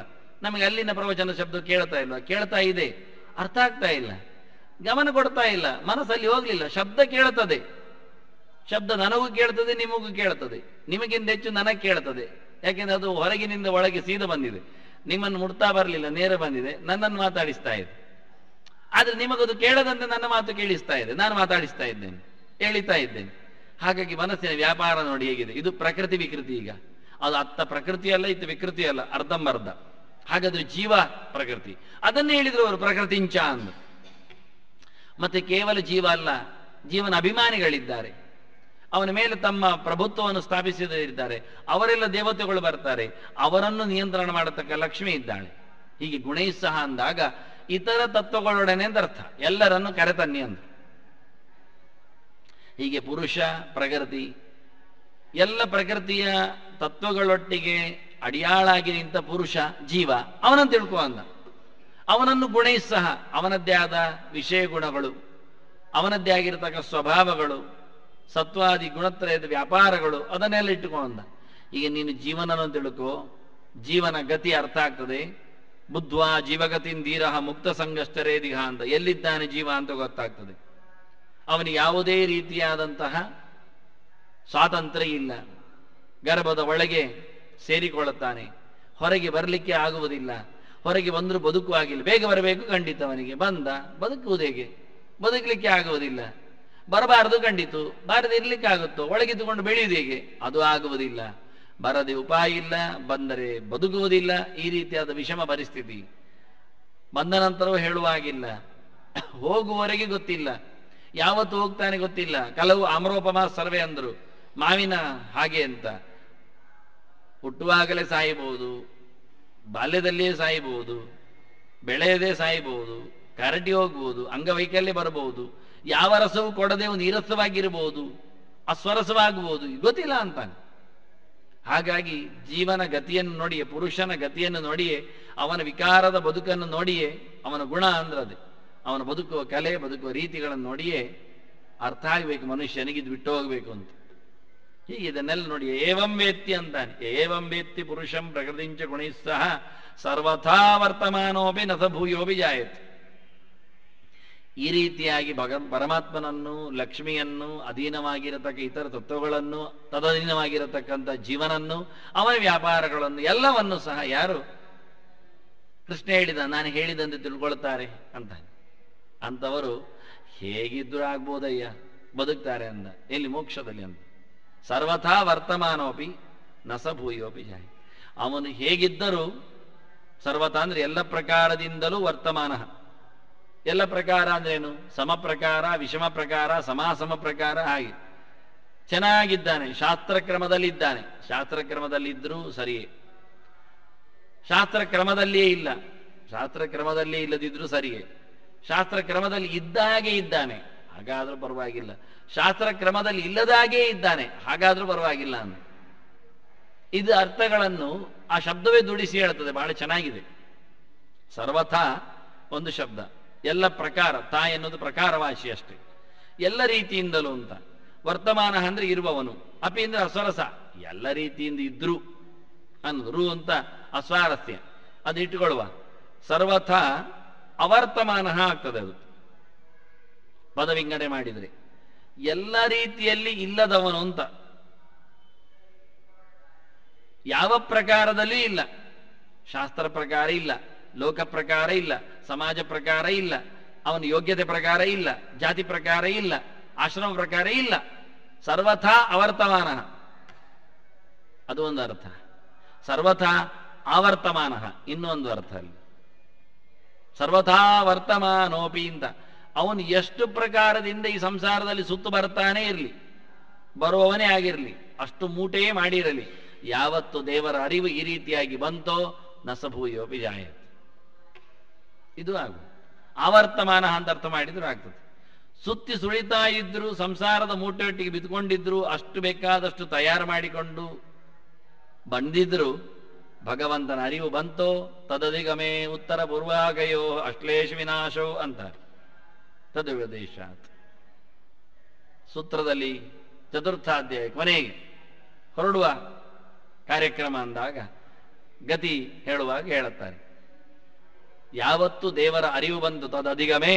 ನಮಗೆ ಅಲ್ಲಿನ ಪ್ರವಚನ ಶಬ್ದ ಕೇಳ್ತಾ ಇಲ್ವಾ ಕೇಳ್ತಾ ಇದೆ ಅರ್ಥ ಆಗ್ತಾ ಇಲ್ಲ ಗಮನ ಕೊಡ್ತಾ ಇಲ್ಲ ಮನಸ್ಸಲ್ಲಿ ಹೋಗ್ಲಿಲ್ಲ ಶಬ್ದ ಕೇಳ್ತದೆ ಶಬ್ದ ನನಗೂ ಕೇಳ್ತದೆ ನಿಮಗೂ ಕೇಳ್ತದೆ ನಿಮಗಿಂತ ಹೆಚ್ಚು ನನಗೆ ಕೇಳ್ತದೆ ಯಾಕೆಂದ್ರೆ ಅದು ಹೊರಗಿನಿಂದ ಒಳಗೆ ಸೀದಾ ಬಂದಿದೆ ನಿಮ್ಮನ್ನು ಮುಟ್ತಾ ಬರಲಿಲ್ಲ ನೇರ ಬಂದಿದೆ ನನ್ನನ್ನು ಮಾತಾಡಿಸ್ತಾ ಇದೆ ಆದ್ರೆ ನಿಮಗದು ಕೇಳದಂತೆ ನನ್ನ ಮಾತು ಕೇಳಿಸ್ತಾ ಇದೆ ನಾನು ಮಾತಾಡಿಸ್ತಾ ಇದ್ದೇನೆ ಹೇಳಿತಾ ಇದ್ದೇನೆ ಹಾಗಾಗಿ ಮನಸ್ಸಿನ ವ್ಯಾಪಾರ ನೋಡಿ ಹೇಗಿದೆ ಇದು ಪ್ರಕೃತಿ ವಿಕೃತಿ ಈಗ ಅದು ಅತ್ತ ಪ್ರಕೃತಿ ಅಲ್ಲ ಇತ್ತು ವಿಕೃತಿ ಅಲ್ಲ ಅರ್ಧಂಬರ್ಧ ಹಾಗಾದ್ರೆ ಜೀವ ಪ್ರಕೃತಿ ಅದನ್ನೇ ಹೇಳಿದ್ರು ಅವರು ಪ್ರಕೃತಿಂಚ ಅಂದು ಮತ್ತೆ ಕೇವಲ ಜೀವ ಅಲ್ಲ ಜೀವನ ಅಭಿಮಾನಿಗಳಿದ್ದಾರೆ ಅವನ ಮೇಲೆ ತಮ್ಮ ಪ್ರಭುತ್ವವನ್ನು ಸ್ಥಾಪಿಸಿದ್ದಾರೆ ಅವರೆಲ್ಲ ದೇವತೆಗಳು ಬರ್ತಾರೆ ಅವರನ್ನು ನಿಯಂತ್ರಣ ಮಾಡತಕ್ಕ ಲಕ್ಷ್ಮಿ ಇದ್ದಾಳೆ ಹೀಗೆ ಗುಣೈಸ್ಸಹ ಅಂದಾಗ ಇತರ ತತ್ವಗಳೊಡನೆ ಅಂತ ಅರ್ಥ ಎಲ್ಲರನ್ನು ಕರೆತನ್ನಿ ಅಂತ ಹೀಗೆ ಪುರುಷ ಪ್ರಕೃತಿ ಎಲ್ಲ ಪ್ರಕೃತಿಯ ತತ್ವಗಳೊಟ್ಟಿಗೆ ಅಡಿಯಾಳಾಗಿ ನಿಂತ ಪುರುಷ ಜೀವ ಅವನನ್ನು ತಿಳ್ಕೊ ಅಂದ ಅವನನ್ನು ಗುಣೈಸ್ಸಹ ಅವನದ್ದೇ ಆದ ವಿಷಯ ಗುಣಗಳು ಅವನದ್ದೇ ಆಗಿರತಕ್ಕ ಸ್ವಭಾವಗಳು ಸತ್ವಾದಿ ಗುಣತ್ರಯದ ವ್ಯಾಪಾರಗಳು ಅದನ್ನೆಲ್ಲ ಇಟ್ಟುಕೊಂಡ ಈಗ ನೀನು ಜೀವನವನ್ನು ತಿಳ್ಕೋ ಜೀವನ ಗತಿ ಅರ್ಥ ಆಗ್ತದೆ ಬುದ್ಧ್ವಾ ಜೀವಗತಿನ್ ಧೀರಹ ಮುಕ್ತ ಸಂಗಷ್ಟರೇದಿಹ ಅಂತ ಎಲ್ಲಿದ್ದಾನೆ ಜೀವ ಅಂತ ಗೊತ್ತಾಗ್ತದೆ ಅವನಿಗೆ ಯಾವುದೇ ರೀತಿಯಾದಂತಹ ಸ್ವಾತಂತ್ರ್ಯ ಇಲ್ಲ ಗರ್ಭದ ಒಳಗೆ ಸೇರಿಕೊಳ್ಳುತ್ತಾನೆ ಹೊರಗೆ ಬರಲಿಕ್ಕೆ ಆಗುವುದಿಲ್ಲ ಹೊರಗೆ ಬಂದರೂ ಬದುಕುವಾಗಿಲ್ಲ ಬೇಗ ಬರಬೇಕು ಖಂಡಿತ ಅವನಿಗೆ ಬಂದ ಬದುಕುವುದು ಹೇಗೆ ಬದುಕಲಿಕ್ಕೆ ಆಗುವುದಿಲ್ಲ ಬರಬಾರದು ಖಂಡಿತು ಬಾರದೆ ಇರ್ಲಿಕ್ಕೆ ಆಗುತ್ತೋ ಒಳಗಿದ್ದುಕೊಂಡು ಬೆಳೆಯುವುದು ಹೇಗೆ ಅದು ಆಗುವುದಿಲ್ಲ ಬರದೆ ಉಪಾಯ ಇಲ್ಲ ಬಂದರೆ ಬದುಕುವುದಿಲ್ಲ ಈ ರೀತಿಯಾದ ವಿಷಮ ಪರಿಸ್ಥಿತಿ ಬಂದ ನಂತರವೂ ಹೇಳುವಾಗಿಲ್ಲ ಹೋಗುವವರೆಗೆ ಗೊತ್ತಿಲ್ಲ ಯಾವತ್ತು ಹೋಗ್ತಾನೆ ಗೊತ್ತಿಲ್ಲ ಕೆಲವು ಅಮರೋಪಮ ಸರ್ವೆ ಅಂದರು ಮಾವಿನ ಹಾಗೆ ಅಂತ ಹುಟ್ಟುವಾಗಲೇ ಸಾಯಬಹುದು ಬಾಲ್ಯದಲ್ಲಿಯೇ ಸಾಯಬಹುದು ಬೆಳೆಯದೇ ಸಾಯಬಹುದು ಕರಟಿ ಹೋಗ್ಬೋದು ಅಂಗವೈಕಲ್ಯ ಬರಬಹುದು ಯಾವ ರಸವೂ ಕೊಡದೆ ಒಂದು ನೀರಸವಾಗಿರಬಹುದು ಅಸ್ವರಸವಾಗಬಹುದು ಗೊತ್ತಿಲ್ಲ ಅಂತಾನೆ ಹಾಗಾಗಿ ಜೀವನ ಗತಿಯನ್ನು ನೋಡಿಯೇ ಪುರುಷನ ಗತಿಯನ್ನು ನೋಡಿಯೇ ಅವನ ವಿಕಾರದ ಬದುಕನ್ನು ನೋಡಿಯೇ ಅವನ ಗುಣ ಅಂದ್ರದೆ ಅವನ ಬದುಕುವ ಕಲೆ ಬದುಕುವ ರೀತಿಗಳನ್ನು ನೋಡಿಯೇ ಅರ್ಥ ಆಗಬೇಕು ಮನುಷ್ಯನಿಗೆ ಇದು ಬಿಟ್ಟು ಹೋಗಬೇಕು ಅಂತ ಹೀಗೆ ಇದನ್ನೆಲ್ಲ ನೋಡಿ ಏವಂ ವೇತ್ತಿ ಅಂತಾನೆ ಏವಂ ವೇತ್ತಿ ಪುರುಷಂ ಪ್ರಕೃತಿಂಚ ಗುಣಿಸ್ಸಹ ಸರ್ವಥಾ ವರ್ತಮಾನೋಪಿ ನಸಭೂಯೋಪಿ ಜಾಯತ್ ಈ ರೀತಿಯಾಗಿ ಭಗ ಪರಮಾತ್ಮನನ್ನು ಲಕ್ಷ್ಮಿಯನ್ನು ಅಧೀನವಾಗಿರತಕ್ಕ ಇತರ ತತ್ವಗಳನ್ನು ತದಧೀನವಾಗಿರತಕ್ಕಂಥ ಜೀವನನ್ನು ಅವನ ವ್ಯಾಪಾರಗಳನ್ನು ಎಲ್ಲವನ್ನು ಸಹ ಯಾರು ಕೃಷ್ಣ ಹೇಳಿದ ನಾನು ಹೇಳಿದಂತೆ ತಿಳ್ಕೊಳ್ತಾರೆ ಅಂತ ಅಂಥವರು ಹೇಗಿದ್ರು ಆಗ್ಬೋದಯ್ಯ ಬದುಕ್ತಾರೆ ಅಂದ ಎಲ್ಲಿ ಮೋಕ್ಷದಲ್ಲಿ ಅಂತ ಸರ್ವಥಾ ವರ್ತಮಾನೋಪಿ ನಸಭೂಯೋಪಿ ಜಾಯಿ ಅವನು ಹೇಗಿದ್ದರೂ ಸರ್ವಥಾ ಅಂದ್ರೆ ಎಲ್ಲ ಪ್ರಕಾರದಿಂದಲೂ ವರ್ತಮಾನ ಎಲ್ಲ ಪ್ರಕಾರ ಅಂದ್ರೇನು ಸಮ ಪ್ರಕಾರ ವಿಷಮ ಪ್ರಕಾರ ಸಮಾಸಮ ಪ್ರಕಾರ ಹಾಗೆ ಚೆನ್ನಾಗಿದ್ದಾನೆ ಶಾಸ್ತ್ರ ಕ್ರಮದಲ್ಲಿದ್ದಾನೆ ಶಾಸ್ತ್ರ ಕ್ರಮದಲ್ಲಿದ್ದರೂ ಸರಿಯೇ ಶಾಸ್ತ್ರ ಕ್ರಮದಲ್ಲಿಯೇ ಇಲ್ಲ ಶಾಸ್ತ್ರ ಕ್ರಮದಲ್ಲಿ ಇಲ್ಲದಿದ್ರೂ ಸರಿಯೇ ಶಾಸ್ತ್ರ ಕ್ರಮದಲ್ಲಿ ಇದ್ದ ಹಾಗೆ ಇದ್ದಾನೆ ಹಾಗಾದ್ರೂ ಪರವಾಗಿಲ್ಲ ಶಾಸ್ತ್ರ ಕ್ರಮದಲ್ಲಿ ಇಲ್ಲದಾಗೇ ಇದ್ದಾನೆ ಹಾಗಾದ್ರೂ ಪರವಾಗಿಲ್ಲ ಅಂತ ಇದು ಅರ್ಥಗಳನ್ನು ಆ ಶಬ್ದವೇ ದುಡಿಸಿ ಹೇಳ್ತದೆ ಬಹಳ ಚೆನ್ನಾಗಿದೆ ಸರ್ವಥಾ ಒಂದು ಶಬ್ದ ಎಲ್ಲ ಪ್ರಕಾರ ತಾ ಎನ್ನುವುದು ಪ್ರಕಾರವಾಶಿ ಅಷ್ಟೇ ಎಲ್ಲ ರೀತಿಯಿಂದಲೂ ಅಂತ ವರ್ತಮಾನ ಅಂದ್ರೆ ಇರುವವನು ಅಪಿ ಅಂದ್ರೆ ಅಸ್ವರಸ ಎಲ್ಲ ರೀತಿಯಿಂದ ಇದ್ರು ಅನ್ನೋದು ರು ಅಂತ ಅಸ್ವಾರಸ್ಯ ಅದು ಇಟ್ಟುಕೊಳ್ಳುವ ಸರ್ವಥಾ ಅವರ್ತಮಾನ ಆಗ್ತದೆ ಅದು ಪದ ವಿಂಗಡಣೆ ಮಾಡಿದರೆ ಎಲ್ಲ ರೀತಿಯಲ್ಲಿ ಇಲ್ಲದವನು ಅಂತ ಯಾವ ಪ್ರಕಾರದಲ್ಲೂ ಇಲ್ಲ ಶಾಸ್ತ್ರ ಪ್ರಕಾರ ಇಲ್ಲ ಲೋಕ ಪ್ರಕಾರ ಇಲ್ಲ ಸಮಾಜ ಪ್ರಕಾರ ಇಲ್ಲ ಅವನ ಯೋಗ್ಯತೆ ಪ್ರಕಾರ ಇಲ್ಲ ಜಾತಿ ಪ್ರಕಾರ ಇಲ್ಲ ಆಶ್ರಮ ಪ್ರಕಾರ ಇಲ್ಲ ಸರ್ವಥಾ ಅವರ್ತಮಾನ ಅದು ಒಂದು ಅರ್ಥ ಸರ್ವಥಾ ಆವರ್ತಮಾನ ಇನ್ನೊಂದು ಅರ್ಥ ಅಲ್ಲಿ ಸರ್ವಥಾ ವರ್ತಮಾನೋಪಿ ಅಂತ ಅವನು ಎಷ್ಟು ಪ್ರಕಾರದಿಂದ ಈ ಸಂಸಾರದಲ್ಲಿ ಸುತ್ತು ಬರ್ತಾನೆ ಇರಲಿ ಬರುವವನೇ ಆಗಿರಲಿ ಅಷ್ಟು ಮೂಟೆಯೇ ಮಾಡಿರಲಿ ಯಾವತ್ತು ದೇವರ ಅರಿವು ಈ ರೀತಿಯಾಗಿ ಬಂತೋ ನಸಭೂಯೋಪಿ ಜಾಯತ್ ಇದು ಆಗು ಆವರ್ತಮಾನ ಅಂತ ಅರ್ಥ ಮಾಡಿದ್ರು ಆಗ್ತದೆ ಸುತ್ತಿ ಸುಳಿತಾ ಇದ್ರು ಸಂಸಾರದ ಮೂಟೆಯೊಟ್ಟಿಗೆ ಬಿದ್ದುಕೊಂಡಿದ್ರು ಅಷ್ಟು ಬೇಕಾದಷ್ಟು ತಯಾರು ಮಾಡಿಕೊಂಡು ಬಂದಿದ್ರು ಭಗವಂತನ ಅರಿವು ಬಂತೋ ತದಧಿಗಮೇ ಉತ್ತರ ಪೂರ್ವಾಗಯೋ ಅಶ್ಲೇಷ ವಿನಾಶೋ ಅಂತಾರೆ ತದುಪದೇಶಾತ್ ಸೂತ್ರದಲ್ಲಿ ಚತುರ್ಥಾಧ್ಯಾಯ ಕೊನೆಗೆ ಹೊರಡುವ ಕಾರ್ಯಕ್ರಮ ಅಂದಾಗ ಗತಿ ಹೇಳುವಾಗ ಹೇಳುತ್ತಾರೆ ಯಾವತ್ತು ದೇವರ ಅರಿವು ಬಂತು ತದಧಿಗಮೇ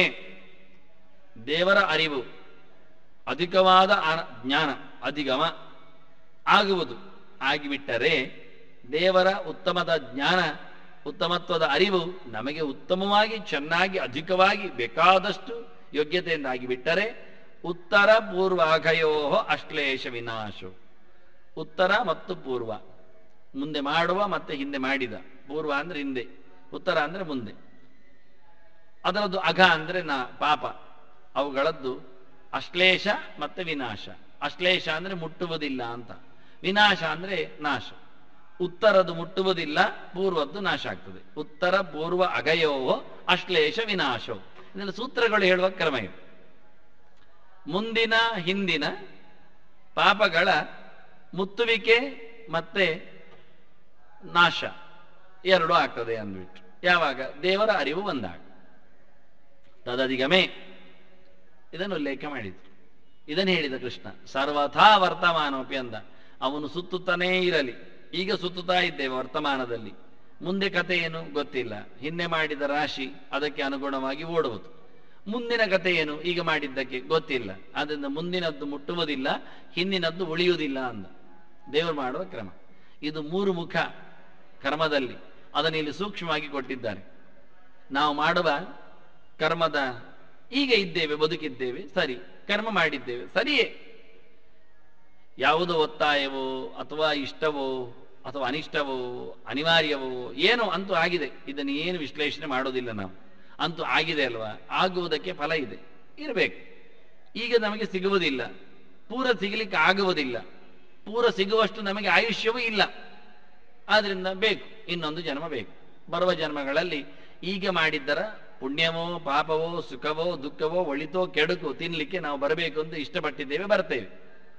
ದೇವರ ಅರಿವು ಅಧಿಕವಾದ ಆನ- ಜ್ಞಾನ ಅಧಿಗಮ ಆಗುವುದು ಆಗಿಬಿಟ್ಟರೆ ದೇವರ ಉತ್ತಮದ ಜ್ಞಾನ ಉತ್ತಮತ್ವದ ಅರಿವು ನಮಗೆ ಉತ್ತಮವಾಗಿ ಚೆನ್ನಾಗಿ ಅಧಿಕವಾಗಿ ಬೇಕಾದಷ್ಟು ಯೋಗ್ಯತೆಯಿಂದ ಆಗಿಬಿಟ್ಟರೆ ಉತ್ತರ ಪೂರ್ವಾಘಯೋ ಅಶ್ಲೇಷ ವಿನಾಶು ಉತ್ತರ ಮತ್ತು ಪೂರ್ವ ಮುಂದೆ ಮಾಡುವ ಮತ್ತೆ ಹಿಂದೆ ಮಾಡಿದ ಪೂರ್ವ ಅಂದ್ರೆ ಹಿಂದೆ ಉತ್ತರ ಅಂದ್ರೆ ಮುಂದೆ ಅದರದ್ದು ಅಘ ಅಂದ್ರೆ ನಾ ಪಾಪ ಅವುಗಳದ್ದು ಅಶ್ಲೇಷ ಮತ್ತೆ ವಿನಾಶ ಅಶ್ಲೇಷ ಅಂದ್ರೆ ಮುಟ್ಟುವುದಿಲ್ಲ ಅಂತ ವಿನಾಶ ಅಂದ್ರೆ ನಾಶ ಉತ್ತರದ್ದು ಮುಟ್ಟುವುದಿಲ್ಲ ಪೂರ್ವದ್ದು ನಾಶ ಆಗ್ತದೆ ಉತ್ತರ ಪೂರ್ವ ಅಗಯೋ ಅಶ್ಲೇಷ ವಿನಾಶೋ ಇದೆಲ್ಲ ಸೂತ್ರಗಳು ಹೇಳುವ ಕ್ರಮ ಇದು ಮುಂದಿನ ಹಿಂದಿನ ಪಾಪಗಳ ಮುತ್ತುವಿಕೆ ಮತ್ತೆ ನಾಶ ಎರಡು ಆಗ್ತದೆ ಅಂದ್ಬಿಟ್ಟು ಯಾವಾಗ ದೇವರ ಅರಿವು ಬಂದಾಗ ತದಧಿಗಮೇ ಇದನ್ನು ಉಲ್ಲೇಖ ಮಾಡಿದ್ರು ಇದನ್ನು ಹೇಳಿದ ಕೃಷ್ಣ ಸರ್ವಥಾ ವರ್ತಮಾನೋಪಿ ಅಂದ ಅವನು ಸುತ್ತುತ್ತಾನೇ ಇರಲಿ ಈಗ ಸುತ್ತುತ್ತಾ ಇದ್ದೇವೆ ವರ್ತಮಾನದಲ್ಲಿ ಮುಂದೆ ಕಥೆ ಏನು ಗೊತ್ತಿಲ್ಲ ಹಿಂದೆ ಮಾಡಿದ ರಾಶಿ ಅದಕ್ಕೆ ಅನುಗುಣವಾಗಿ ಓಡುವುದು ಮುಂದಿನ ಕಥೆ ಏನು ಈಗ ಮಾಡಿದ್ದಕ್ಕೆ ಗೊತ್ತಿಲ್ಲ ಆದ್ದರಿಂದ ಮುಂದಿನದ್ದು ಮುಟ್ಟುವುದಿಲ್ಲ ಹಿಂದಿನದ್ದು ಉಳಿಯುವುದಿಲ್ಲ ಅಂದ ದೇವರು ಮಾಡುವ ಕ್ರಮ ಇದು ಮೂರು ಮುಖ ಕರ್ಮದಲ್ಲಿ ಅದನ್ನು ಇಲ್ಲಿ ಸೂಕ್ಷ್ಮವಾಗಿ ಕೊಟ್ಟಿದ್ದಾರೆ ನಾವು ಮಾಡುವ ಕರ್ಮದ ಈಗ ಇದ್ದೇವೆ ಬದುಕಿದ್ದೇವೆ ಸರಿ ಕರ್ಮ ಮಾಡಿದ್ದೇವೆ ಸರಿಯೇ ಯಾವುದೋ ಒತ್ತಾಯವೋ ಅಥವಾ ಇಷ್ಟವೋ ಅಥವಾ ಅನಿಷ್ಟವೋ ಅನಿವಾರ್ಯವೋ ಏನೋ ಅಂತೂ ಆಗಿದೆ ಇದನ್ನು ಏನು ವಿಶ್ಲೇಷಣೆ ಮಾಡೋದಿಲ್ಲ ನಾವು ಅಂತೂ ಆಗಿದೆ ಅಲ್ವಾ ಆಗುವುದಕ್ಕೆ ಫಲ ಇದೆ ಇರಬೇಕು ಈಗ ನಮಗೆ ಸಿಗುವುದಿಲ್ಲ ಪೂರ ಸಿಗಲಿಕ್ಕೆ ಆಗುವುದಿಲ್ಲ ಪೂರ ಸಿಗುವಷ್ಟು ನಮಗೆ ಆಯುಷ್ಯವೂ ಇಲ್ಲ ಆದ್ರಿಂದ ಬೇಕು ಇನ್ನೊಂದು ಜನ್ಮ ಬೇಕು ಬರುವ ಜನ್ಮಗಳಲ್ಲಿ ಈಗ ಮಾಡಿದ್ದರ ಪುಣ್ಯವೋ ಪಾಪವೋ ಸುಖವೋ ದುಃಖವೋ ಒಳಿತೋ ಕೆಡುಕು ತಿನ್ಲಿಕ್ಕೆ ನಾವು ಬರಬೇಕು ಅಂತ ಇಷ್ಟಪಟ್ಟಿದ್ದೇವೆ ಬರ್ತೇವೆ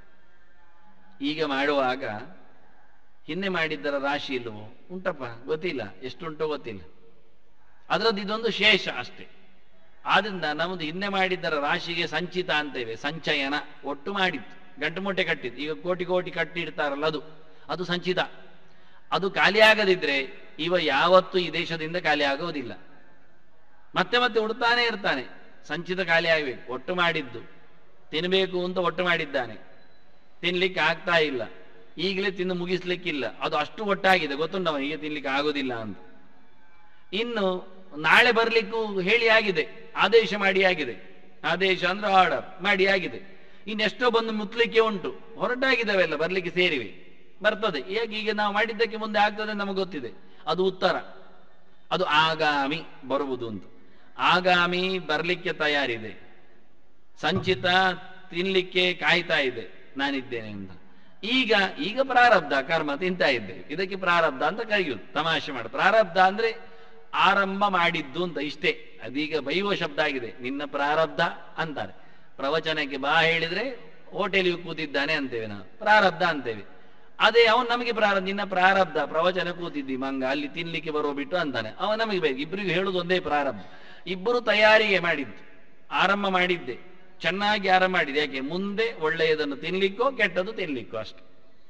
ಈಗ ಮಾಡುವಾಗ ಹಿಂದೆ ಮಾಡಿದ್ದರ ರಾಶಿ ಇಲ್ಲವೋ ಉಂಟಪ್ಪ ಗೊತ್ತಿಲ್ಲ ಎಷ್ಟುಂಟೋ ಗೊತ್ತಿಲ್ಲ ಅದರದ್ದು ಇದೊಂದು ಶೇಷ ಅಷ್ಟೇ ಆದ್ರಿಂದ ನಮ್ಮದು ಹಿಂದೆ ಮಾಡಿದ್ದರ ರಾಶಿಗೆ ಸಂಚಿತ ಅಂತೇವೆ ಸಂಚಯನ ಒಟ್ಟು ಮಾಡಿತ್ತು ಗಂಟು ಮೂಟೆ ಕಟ್ಟಿದ್ದು ಈಗ ಕೋಟಿ ಕೋಟಿ ಕಟ್ಟಿಡ್ತಾರಲ್ಲ ಅದು ಅದು ಸಂಚಿತ ಅದು ಖಾಲಿ ಆಗದಿದ್ರೆ ಇವ ಯಾವತ್ತೂ ಈ ದೇಶದಿಂದ ಖಾಲಿ ಆಗುವುದಿಲ್ಲ ಮತ್ತೆ ಮತ್ತೆ ಉಡ್ತಾನೆ ಇರ್ತಾನೆ ಸಂಚಿತ ಖಾಲಿ ಆಗಬೇಕು ಒಟ್ಟು ಮಾಡಿದ್ದು ತಿನ್ನಬೇಕು ಅಂತ ಒಟ್ಟು ಮಾಡಿದ್ದಾನೆ ತಿನ್ಲಿಕ್ಕೆ ಆಗ್ತಾ ಇಲ್ಲ ಈಗಲೇ ತಿಂದು ಮುಗಿಸ್ಲಿಕ್ಕಿಲ್ಲ ಅದು ಅಷ್ಟು ಒಟ್ಟಾಗಿದೆ ಗೊತ್ತುಂಟವ ಈಗ ತಿನ್ಲಿಕ್ಕೆ ಆಗೋದಿಲ್ಲ ಅಂತ ಇನ್ನು ನಾಳೆ ಬರ್ಲಿಕ್ಕೂ ಹೇಳಿ ಆಗಿದೆ ಆದೇಶ ಮಾಡಿ ಆಗಿದೆ ಆದೇಶ ಅಂದ್ರೆ ಆರ್ಡರ್ ಮಾಡಿ ಆಗಿದೆ ಇನ್ನೆಷ್ಟೋ ಬಂದು ಮುತ್ಲಿಕ್ಕೆ ಉಂಟು ಹೊರಟಾಗಿದ್ದಾವೆಲ್ಲ ಬರ್ಲಿಕ್ಕೆ ಸೇರಿವೆ ಬರ್ತದೆ ಹೇಗೆ ಈಗ ನಾವು ಮಾಡಿದ್ದಕ್ಕೆ ಮುಂದೆ ಆಗ್ತದೆ ನಮಗೆ ಗೊತ್ತಿದೆ ಅದು ಉತ್ತರ ಅದು ಆಗಾಮಿ ಬರುವುದು ಅಂತ ಆಗಾಮಿ ಬರ್ಲಿಕ್ಕೆ ತಯಾರಿದೆ ಸಂಚಿತ ತಿನ್ಲಿಕ್ಕೆ ಕಾಯ್ತಾ ಇದೆ ನಾನಿದ್ದೇನೆ ಅಂತ ಈಗ ಈಗ ಪ್ರಾರಬ್ಧ ಕರ್ಮ ತಿಂತಾ ಇದ್ದೇವೆ ಇದಕ್ಕೆ ಪ್ರಾರಬ್ಧ ಅಂತ ಕರೆಯುವುದು ತಮಾಷೆ ಮಾಡ ಪ್ರಾರಬ್ಧ ಅಂದ್ರೆ ಆರಂಭ ಮಾಡಿದ್ದು ಅಂತ ಇಷ್ಟೇ ಅದೀಗ ಬೈಯುವ ಶಬ್ದ ಆಗಿದೆ ನಿನ್ನ ಪ್ರಾರಬ್ಧ ಅಂತಾರೆ ಪ್ರವಚನಕ್ಕೆ ಬಾ ಹೇಳಿದ್ರೆ ಹೋಟೆಲಿಗೆ ಕೂತಿದ್ದಾನೆ ಅಂತೇವೆ ನಾವು ಪ್ರಾರಬ್ಧ ಅಂತೇವೆ ಅದೇ ಅವನು ನಮಗೆ ಪ್ರಾರಬ್ಧ ನಿನ್ನ ಪ್ರಾರಬ್ಧ ಪ್ರವಚನ ಕೂತಿದ್ದಿ ಮಂಗ ಅಲ್ಲಿ ತಿನ್ಲಿಕ್ಕೆ ಬರುವ ಬಿಟ್ಟು ಅಂತಾನೆ ಅವ ನಮಗೆ ಬೇಕು ಇಬ್ಬರಿಗೂ ಹೇಳುದು ಒಂದೇ ಪ್ರಾರಬ್ಧ ಇಬ್ಬರು ತಯಾರಿಗೆ ಮಾಡಿದ್ದು ಆರಂಭ ಮಾಡಿದ್ದೆ ಚೆನ್ನಾಗಿ ಆರಂಭ ಮಾಡಿದೆ ಯಾಕೆ ಮುಂದೆ ಒಳ್ಳೆಯದನ್ನು ತಿನ್ಲಿಕ್ಕೋ ಕೆಟ್ಟದ್ದು ತಿನ್ಲಿಕ್ಕೋ ಅಷ್ಟು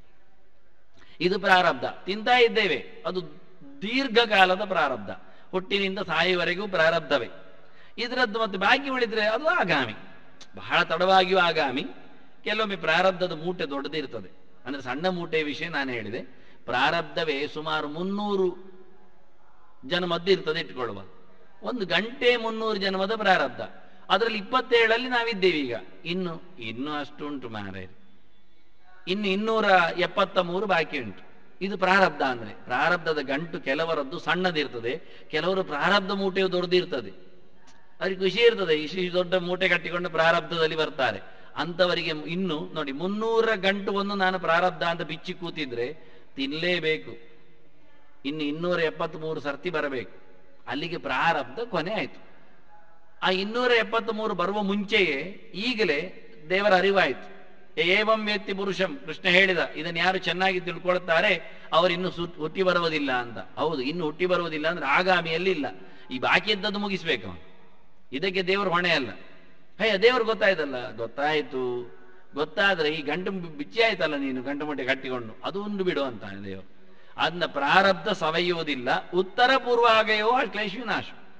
ಇದು ಪ್ರಾರಬ್ಧ ತಿಂತಾ ಇದ್ದೇವೆ ಅದು ದೀರ್ಘಕಾಲದ ಪ್ರಾರಬ್ಧ ಹುಟ್ಟಿನಿಂದ ಸಾಯುವವರೆಗೂ ಪ್ರಾರಬ್ಧವೇ ಇದರದ್ದು ಮತ್ತೆ ಬಾಕಿ ಉಳಿದ್ರೆ ಅದು ಆಗಾಮಿ ಬಹಳ ತಡವಾಗಿಯೂ ಆಗಾಮಿ ಕೆಲವೊಮ್ಮೆ ಪ್ರಾರಬ್ಧದ ಮೂಟೆ ದೊಡ್ಡದಿರ್ತದೆ ಅಂದ್ರೆ ಸಣ್ಣ ಮೂಟೆಯ ವಿಷಯ ನಾನು ಹೇಳಿದೆ ಪ್ರಾರಬ್ಧವೇ ಸುಮಾರು ಮುನ್ನೂರು ಜನ್ಮದ್ದು ಇರ್ತದೆ ಇಟ್ಕೊಳ್ಳುವ ಒಂದು ಗಂಟೆ ಮುನ್ನೂರು ಜನ್ಮದ ಪ್ರಾರಬ್ಧ ಅದರಲ್ಲಿ ಇಪ್ಪತ್ತೇಳಲ್ಲಿ ನಾವಿದ್ದೇವೆ ಈಗ ಇನ್ನು ಇನ್ನು ಅಷ್ಟು ಉಂಟು ಮಾರಾಯರು ಇನ್ನು ಇನ್ನೂರ ಎಪ್ಪತ್ತ ಮೂರು ಬಾಕಿ ಉಂಟು ಇದು ಪ್ರಾರಬ್ಧ ಅಂದ್ರೆ ಪ್ರಾರಬ್ಧದ ಗಂಟು ಕೆಲವರದ್ದು ಸಣ್ಣದಿರ್ತದೆ ಕೆಲವರು ಪ್ರಾರಬ್ಧ ಮೂಟೆಯು ದೊಡ್ಡದಿರ್ತದೆ ಅವ್ರಿಗೆ ಖುಷಿ ಇರ್ತದೆ ಇಷ್ಟು ದೊಡ್ಡ ಮೂಟೆ ಕಟ್ಟಿಕೊಂಡು ಪ್ರಾರಬ್ಧದಲ್ಲಿ ಬರ್ತಾರೆ ಅಂತವರಿಗೆ ಇನ್ನು ನೋಡಿ ಮುನ್ನೂರ ಗಂಟು ಒಂದು ನಾನು ಪ್ರಾರಬ್ಧ ಅಂತ ಬಿಚ್ಚಿ ಕೂತಿದ್ರೆ ತಿನ್ಲೇಬೇಕು ಇನ್ನು ಇನ್ನೂರ ಎಪ್ಪತ್ತ್ ಮೂರು ಸರ್ತಿ ಬರಬೇಕು ಅಲ್ಲಿಗೆ ಪ್ರಾರಬ್ಧ ಕೊನೆ ಆಯ್ತು ಆ ಇನ್ನೂರ ಎಪ್ಪತ್ತ್ ಮೂರು ಬರುವ ಮುಂಚೆಯೇ ಈಗಲೇ ದೇವರ ಅರಿವಾಯಿತು ಏವಂ ವ್ಯಕ್ತಿ ಪುರುಷಂ ಕೃಷ್ಣ ಹೇಳಿದ ಇದನ್ನು ಯಾರು ಚೆನ್ನಾಗಿ ತಿಳ್ಕೊಳ್ತಾರೆ ಅವರು ಇನ್ನು ಸು ಹುಟ್ಟಿ ಬರುವುದಿಲ್ಲ ಅಂತ ಹೌದು ಇನ್ನು ಹುಟ್ಟಿ ಬರುವುದಿಲ್ಲ ಅಂದ್ರೆ ಆಗಾಮಿಯಲ್ಲಿ ಇಲ್ಲ ಈ ಬಾಕಿ ಇದ್ದದ್ದು ಮುಗಿಸ್ಬೇಕು ಅವನು ಇದಕ್ಕೆ ದೇವರು ಹೊಣೆ ಅಲ್ಲ ಅಯ್ಯ ದೇವರು ಗೊತ್ತಾಯ್ತಲ್ಲ ಗೊತ್ತಾಯ್ತು ಗೊತ್ತಾದ್ರೆ ಈ ಗಂಟು ಬಿಚ್ಚಿ ಆಯ್ತಲ್ಲ ನೀನು ಗಂಟು ಮುಟ್ಟೆ ಕಟ್ಟಿಕೊಂಡು ಅದು ಉಂಡು ಬಿಡು ಅಂತಾನೆ ದೇವರು ಅದನ್ನ ಪ್ರಾರಬ್ಧ ಸವೆಯುವುದಿಲ್ಲ ಉತ್ತರ ಪೂರ್ವ ಆಗಯೋ ಕ್ಲೇಶ ವಿನಾಶ